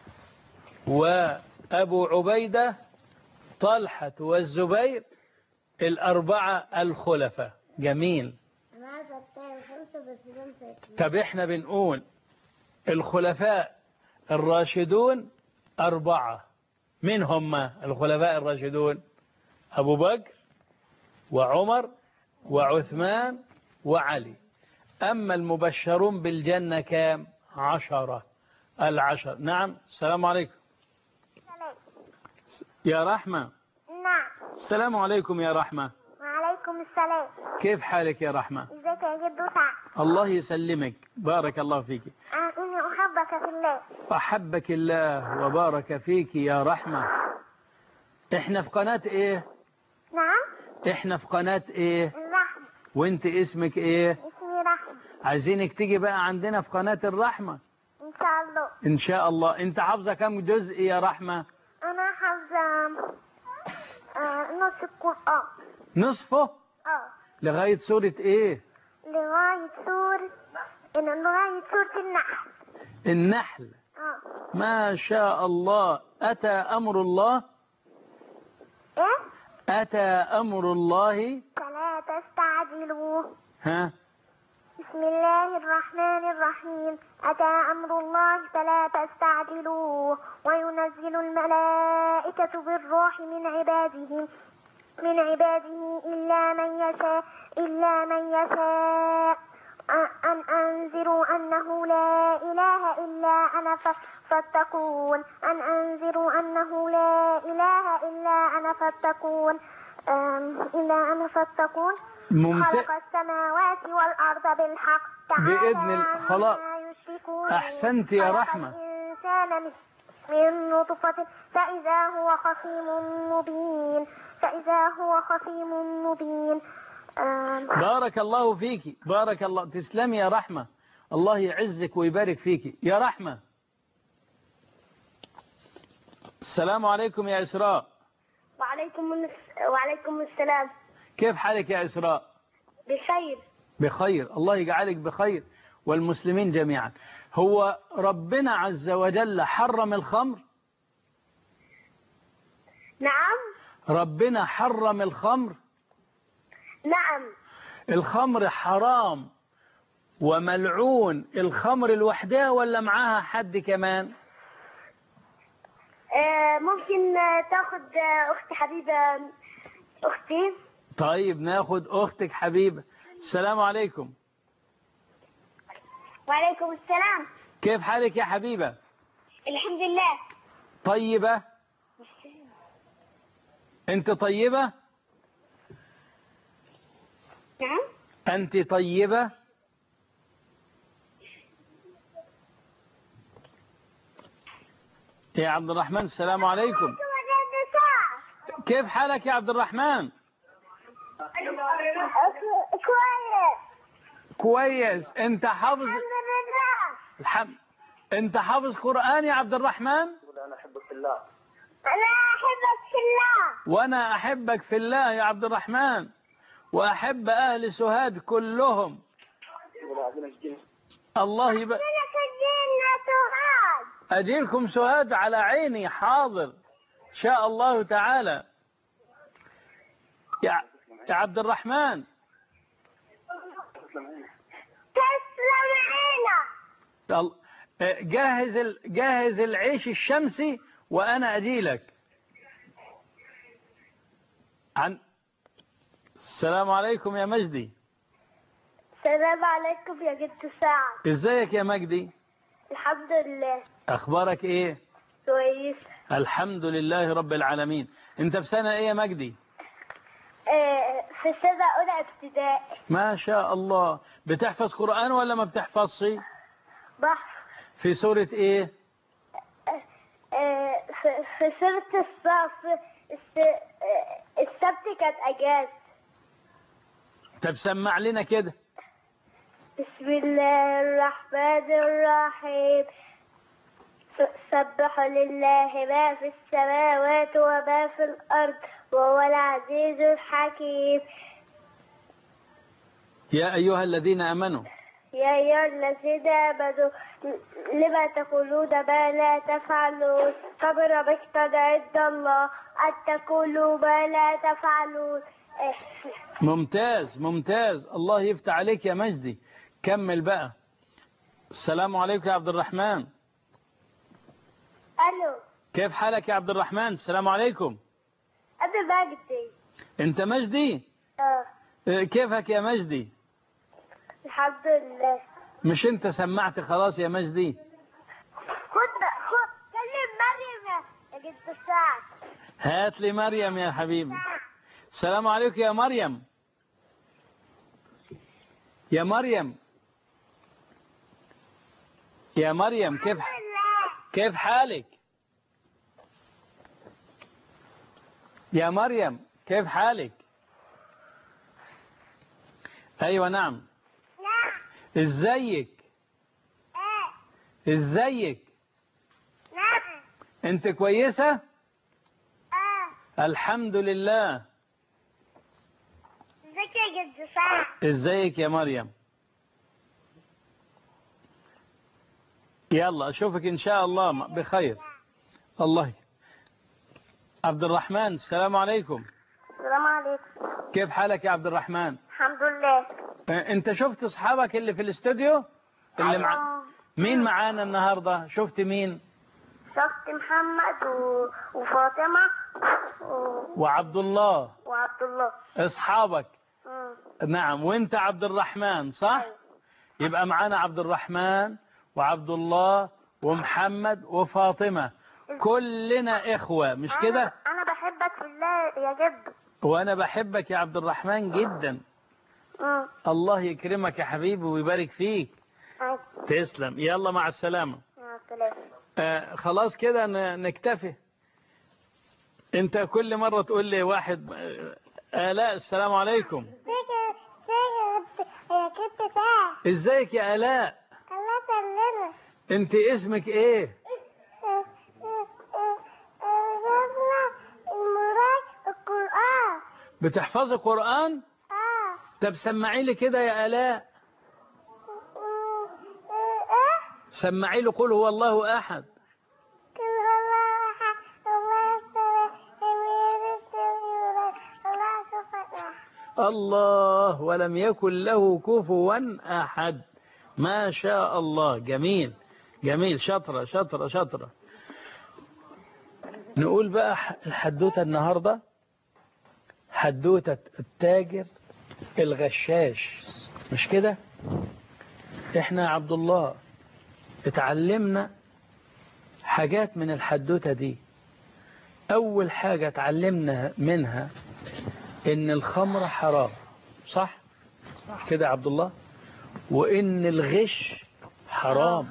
وأبو عبيدة طلحة والزبير الأربعة الخلفاء جميل أنا عايزة بتاع الخمسة بس بنسى طب احنا بنقول الخلفاء الراشدون أربعة من هم الخلفاء الراشدون أبو بكر وعمر وعثمان وعلي أما المبشرون بالجنة كام عشرة العشر نعم السلام عليكم يا رحمة نعم السلام عليكم يا رحمة وعليكم السلام كيف حالك يا رحمة ازيك يا جدو سعد الله يسلمك بارك الله فيك آه، اني احبك في الله أحبك الله وبارك فيك يا رحمة احنا في قناة ايه نعم احنا في قناة ايه الرحمة وانت اسمك ايه اسمي رحمة عايزينك تيجي بقى عندنا في قناة الرحمة ان شاء الله ان شاء الله انت حافظة كم جزء يا رحمة انا حافظة آه، نص القرآن نصفه اه لغاية سورة ايه لغاية سورة إن لغاية سورة النحل النحل اه ما شاء الله أتى أمر الله ايه أتى أمر الله فلا تستعجلوه ها بسم الله الرحمن الرحيم أتى أمر الله فلا تستعجلوه وينزل الملائكة بالروح من عباده من عباده إلا من يشاء إلا من يشاء أ- أن أنذروا أنه لا إله إلا أنا ف- فاتقون أن أنذروا أنه لا إله إلا أنا فاتقون أم، إلا أنا فاتقون ممتاز خلق السماوات والأرض بالحق تعالى بإذن ال- خلاص. عما يشركون أحسنت يا خلق رحمة. الإنسان من- من نطفة فإذا هو خصيم مبين فإذا هو خصيم مبين آم، بارك الله فيك بارك الله تسلمي يا رحمة الله يعزك ويبارك فيك يا رحمة السلام عليكم يا إسراء وعليكم الس- وعليكم السلام كيف حالك يا إسراء بخير بخير الله يجعلك بخير والمسلمين جميعا هو ربنا عز وجل حرم الخمر نعم ربنا حرم الخمر نعم الخمر حرام وملعون الخمر لوحدها ولا معاها حد كمان آه، ممكن آه، تاخد آه، أختي حبيبة أختي طيب ناخد أختك حبيبة السلام عليكم وعليكم السلام كيف حالك يا حبيبة الحمد لله طيبة انت طيبة نعم انت طيبة يا عبد الرحمن السلام عليكم كيف حالك يا عبد الرحمن كويس كويس انت حافظ الحمد انت حافظ قرآن يا عبد الرحمن انا احبك في الله انا احبك في الله وانا احبك في الله يا عبد الرحمن واحب اهل سهاد كلهم الله يبقى انا سجلنا سؤال أجيلكم سهاد على عيني حاضر إن شاء الله تعالى يا يا عبد الرحمن تسلم عينك يلا. جهز ال- جهز العيش الشمسي وأنا أجيلك عن السلام عليكم يا مجدي السلام عليكم يا جد سعد ازيك يا مجدي الحمد لله أخبارك إيه كويس الحمد لله رب العالمين أنت في سنة إيه يا مجدي آه، في سنة أولى ابتدائي ما شاء الله بتحفظ قرآن ولا ما بتحفظش بحر في سورة إيه آه، في في سورة الصف الس- آه، السبت كانت أجازة طب سمع لنا كده بسم الله الرحمن الرحيم س- سبح لله ما في السماوات وما في الأرض وهو العزيز الحكيم يا أيها الذين آمنوا يا أيها الذين آمنوا لما تقولون ما لا تفعلون كبر مقتا عند الله أن تقولوا ما لا تفعلون إيه. ممتاز ممتاز الله يفتح عليك يا مجدي كمل بقى السلام عليكم يا عبد الرحمن ألو كيف حالك يا عبد الرحمن السلام عليكم أنا مجدي انت مجدي آه. اه، كيفك يا مجدي الحمد لله مش انت سمعت خلاص يا مجدي خد خد كلم مريم يا جد سعد هات لي مريم يا حبيبي السلام عليكم يا مريم يا مريم يا مريم كيف كيف حالك يا مريم كيف حالك ايوه نعم نعم ازيك ايه ازيك نعم انت كويسة اه الحمد لله ازيك يا جد سعد ازيك يا مريم يلا اشوفك ان شاء الله بخير الله عبد الرحمن السلام عليكم السلام عليكم كيف حالك يا عبد الرحمن الحمد لله اه، انت شفت اصحابك اللي في الاستوديو اللي مع... مين معانا النهاردة شفت مين شفت محمد و... وفاطمة و... وعبد الله وعبد الله اصحابك مم. نعم وانت عبد الرحمن صح يبقى معانا عبد الرحمن وعبد الله ومحمد وفاطمة كلنا إخوة مش كده أنا... أنا بحبك في الله يا جد وأنا بحبك يا عبد الرحمن جدا مم. الله يكرمك يا حبيبي ويبارك فيك أيوة. تسلم يلا مع السلامة مع السلامة آه خلاص كده ن- نكتفي انت كل مرة تقول لي واحد آه آلاء السلام عليكم يا جد سعد ازيك يا آلاء الله سلمك انت اسمك ايه المراد القرآن بتحفظي قرآن اه طب سمعي لي كده يا آلاء ايه سمعي لي قل هو الله أحد كل الله احد الله الصمد لم يلد ولم يولد الله سبحانه الله ولم يكن له كفوا أحد ما شاء الله جميل جميل شطرة شطرة شطرة نقول بقى ح- الحدوتة النهاردة حدوتة التاجر الغشاش مش كده احنا يا عبد الله اتعلمنا حاجات من الحدوتة دي أول حاجة اتعلمنا منها إن الخمر حرام صح؟ كده يا عبد الله وإن الغش حرام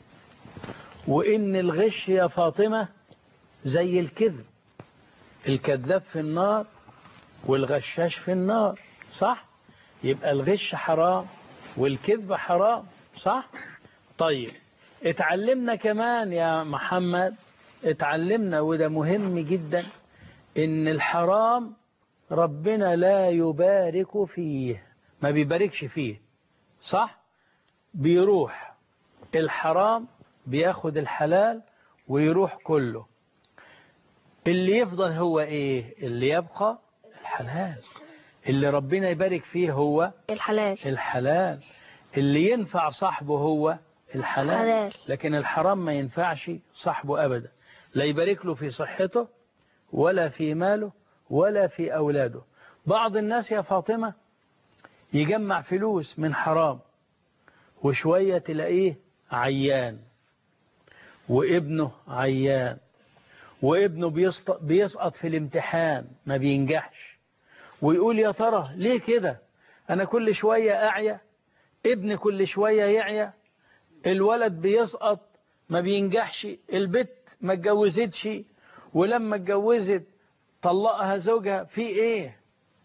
وإن الغش يا فاطمة زي الكذب الكذاب في النار والغشاش في النار صح؟ يبقى الغش حرام والكذب حرام صح؟ طيب اتعلمنا كمان يا محمد اتعلمنا وده مهم جدا ان الحرام ربنا لا يبارك فيه ما بيباركش فيه صح بيروح الحرام بياخد الحلال ويروح كله اللي يفضل هو ايه اللي يبقى الحلال اللي ربنا يبارك فيه هو الحلال الحلال اللي ينفع صاحبه هو الحلال حلال. لكن الحرام ما ينفعش صاحبه أبدا لا يبارك له في صحته ولا في ماله ولا في أولاده بعض الناس يا فاطمة يجمع فلوس من حرام وشوية تلاقيه عيان وابنه عيان وابنه بيسط- بيسقط في الامتحان ما بينجحش ويقول يا ترى ليه كده أنا كل شوية أعيا ابني كل شوية يعيا الولد بيسقط ما بينجحش البت ما اتجوزتش ولما اتجوزت طلقها زوجها في ايه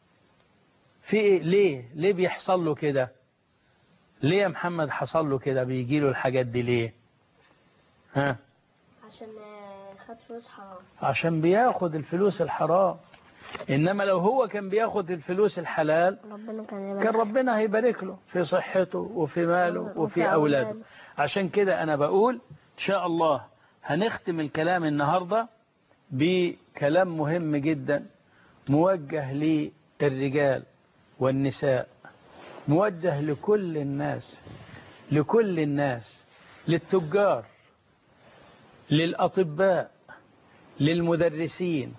في ايه ليه ليه بيحصل له كده ليه يا محمد حصل له كده بيجي له الحاجات دي ليه ها عشان خد فلوس حرام عشان بياخد الفلوس الحرام انما لو هو كان بياخد الفلوس الحلال ربنا كان كان ربنا هيبارك له في صحته وفي ماله وفي وفي أولاده أولاده. عشان كده أنا بقول إن شاء الله هنختم الكلام النهاردة بكلام مهم جدا موجه للرجال والنساء موجه لكل الناس لكل الناس للتجار للأطباء للمدرسين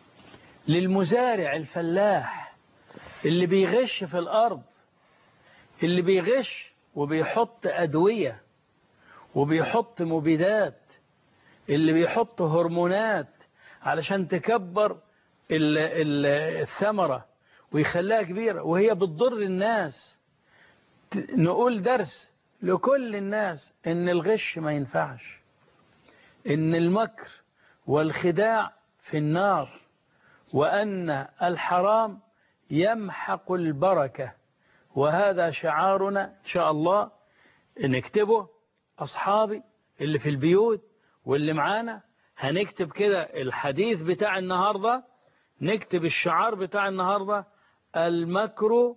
للمزارع الفلاح اللي بيغش في الأرض اللي بيغش وبيحط أدوية وبيحط مبيدات اللي بيحط هرمونات علشان تكبر ال- ال- الثمرة ويخليها كبيرة وهي بتضر الناس ت- نقول درس لكل الناس ان الغش ما ينفعش ان المكر والخداع في النار وأن الحرام يمحق البركة وهذا شعارنا إن شاء الله نكتبه أصحابي اللي في البيوت واللي معانا هنكتب كده الحديث بتاع النهاردة نكتب الشعار بتاع النهاردة المكر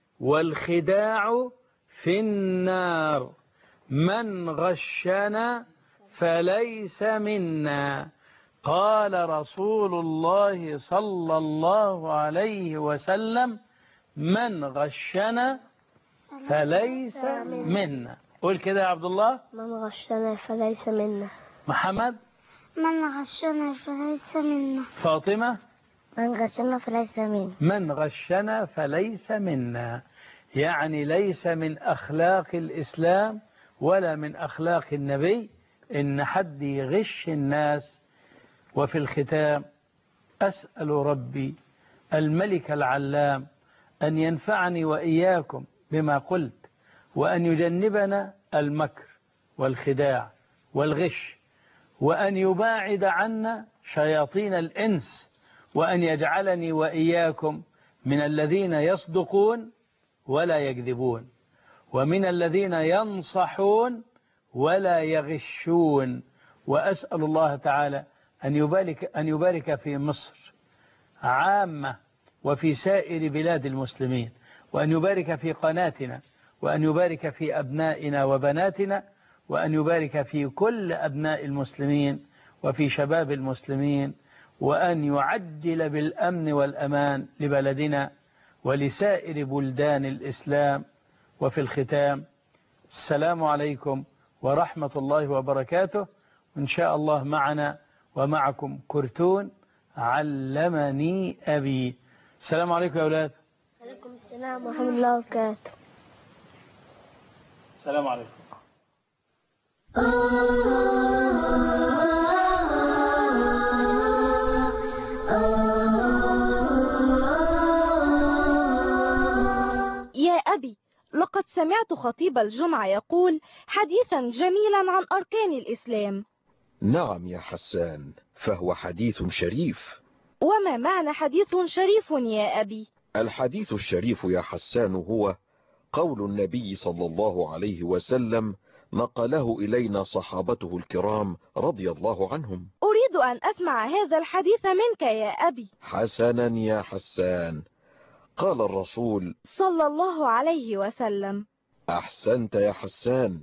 والخداع في النار من غشنا فليس منا قال رسول الله صلى الله عليه وسلم من غشنا فليس منا قول كده يا عبد الله من غشنا فليس منا محمد من غشنا فليس منا فاطمة من غشنا فليس منا من غشنا فليس منا يعني ليس من أخلاق الإسلام ولا من أخلاق النبي إن حد يغش الناس وفي الختام أسأل ربي الملك العلام أن ينفعني وإياكم بما قلت وأن يجنبنا المكر والخداع والغش وأن يباعد عنا شياطين الإنس وأن يجعلني وإياكم من الذين يصدقون ولا يكذبون ومن الذين ينصحون ولا يغشون وأسأل الله تعالى أن يبارك, أن يبارك في مصر عامة وفي سائر بلاد المسلمين وأن يبارك في قناتنا وأن يبارك في أبنائنا وبناتنا وأن يبارك في كل أبناء المسلمين وفي شباب المسلمين وأن يعجل بالأمن والأمان لبلدنا ولسائر بلدان الإسلام وفي الختام السلام عليكم ورحمة الله وبركاته إن شاء الله معنا ومعكم كرتون علمني أبي السلام عليكم يا أولاد عليكم السلام ورحمة الله وبركاته السلام عليكم لقد سمعت خطيب الجمعة يقول حديثا جميلا عن أركان الإسلام نعم يا حسان فهو حديث شريف وما معنى حديث شريف يا أبي الحديث الشريف يا حسان هو قول النبي صلى الله عليه وسلم نقله إلينا صحابته الكرام رضي الله عنهم أريد أن أسمع هذا الحديث منك يا أبي حسنا يا حسان قال الرسول صلى الله عليه وسلم أحسنت يا حسان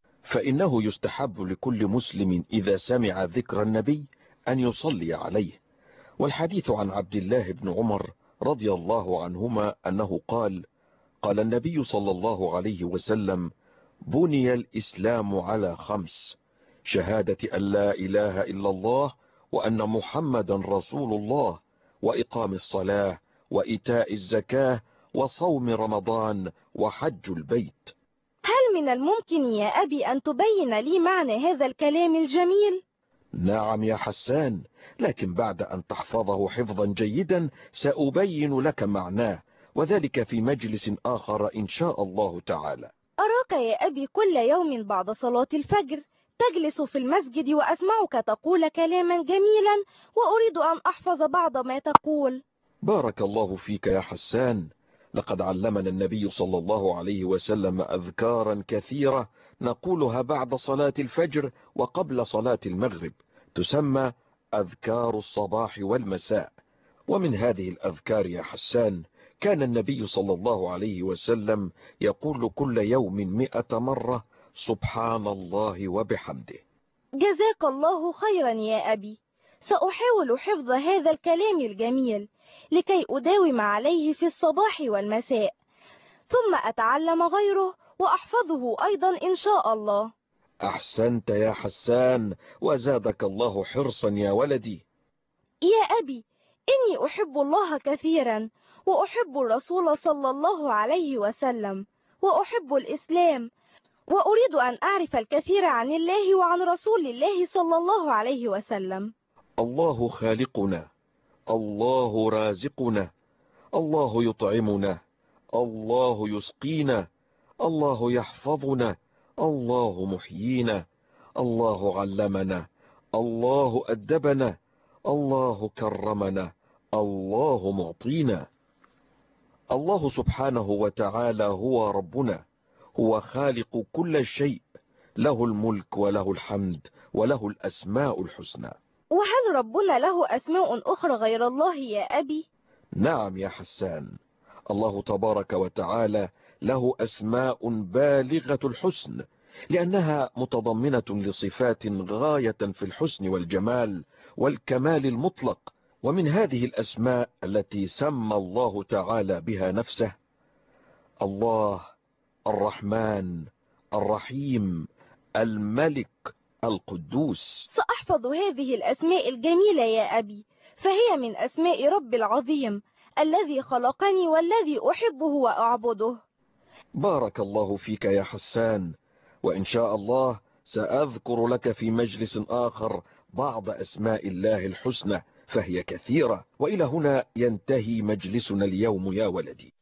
فإنه يستحب لكل مسلم إذا سمع ذكر النبي أن يصلي عليه والحديث عن عبد الله بن عمر رضي الله عنهما أنه قال قال النبي صلى الله عليه وسلم بني الإسلام على خمس شهادة أن لا إله إلا الله وأن محمدا رسول الله وإقام الصلاة وإيتاء الزكاة وصوم رمضان وحج البيت هل من الممكن يا أبي أن تبين لي معنى هذا الكلام الجميل؟ نعم يا حسان لكن بعد أن تحفظه حفظا جيدا سأبين لك معناه وذلك في مجلس آخر إن شاء الله تعالى أراك يا أبي كل يوم بعد صلاة الفجر تجلس في المسجد وأسمعك تقول كلاما جميلا وأريد أن أحفظ بعض ما تقول بارك الله فيك يا حسان لقد علمنا النبي صلى الله عليه وسلم أذكارا كثيرة نقولها بعد صلاة الفجر وقبل صلاة المغرب تسمى أذكار الصباح والمساء ومن هذه الأذكار يا حسان كان النبي صلى الله عليه وسلم يقول كل يوم مئة مرة سبحان الله وبحمده جزاك الله خيرا يا أبي سأحاول حفظ هذا الكلام الجميل لكي أداوم عليه في الصباح والمساء ثم أتعلم غيره وأحفظه أيضا إن شاء الله أحسنت يا حسان وزادك الله حرصا يا ولدي يا أبي إني أحب الله كثيرا وأحب الرسول صلى الله عليه وسلم وأحب الإسلام وأريد أن أعرف الكثير عن الله وعن رسول الله صلى الله عليه وسلم الله خالقنا الله رازقنا الله يطعمنا الله يسقينا الله يحفظنا الله محيينا الله علمنا الله أدبنا الله كرمنا الله معطينا الله سبحانه وتعالى هو ربنا هو خالق كل شيء له الملك وله الحمد وله الأسماء الحسنى وهل ربنا له أسماء أخرى غير الله يا أبي؟ نعم يا حسان الله تبارك وتعالى له أسماء بالغة الحسن لأنها متضمنة لصفات غاية في الحسن والجمال والكمال المطلق ومن هذه الأسماء التي سمى الله تعالى بها نفسه الله الرحمن الرحيم الملك القدوس سأحفظ هذه الأسماء الجميلة يا أبي فهي من أسماء رب العظيم الذي خلقني والذي أحبه وأعبده بارك الله فيك يا حسان وإن شاء الله سأذكر لك في مجلس آخر بعض أسماء الله الحسنى فهي كثيرة وإلى هنا ينتهي مجلسنا اليوم يا ولدي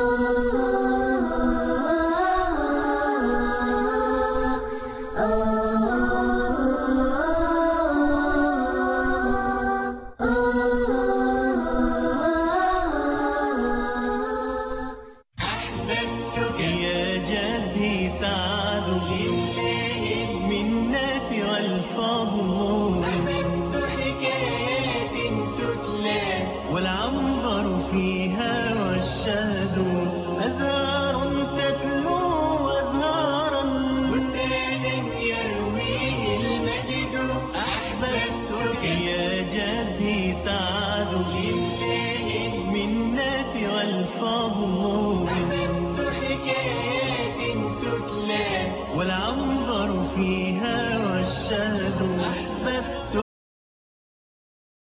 يا جدي سعد بالمنة والفضل أحببت حكايات تتلى والعنبر فيها والشهد أزهار تتلو أزهارا وثانا يرويه المجد أحببتك يا جدي سعد بالمنة والفضل أحببت حكايات تتلى والعنبر فيها والشهد أحببت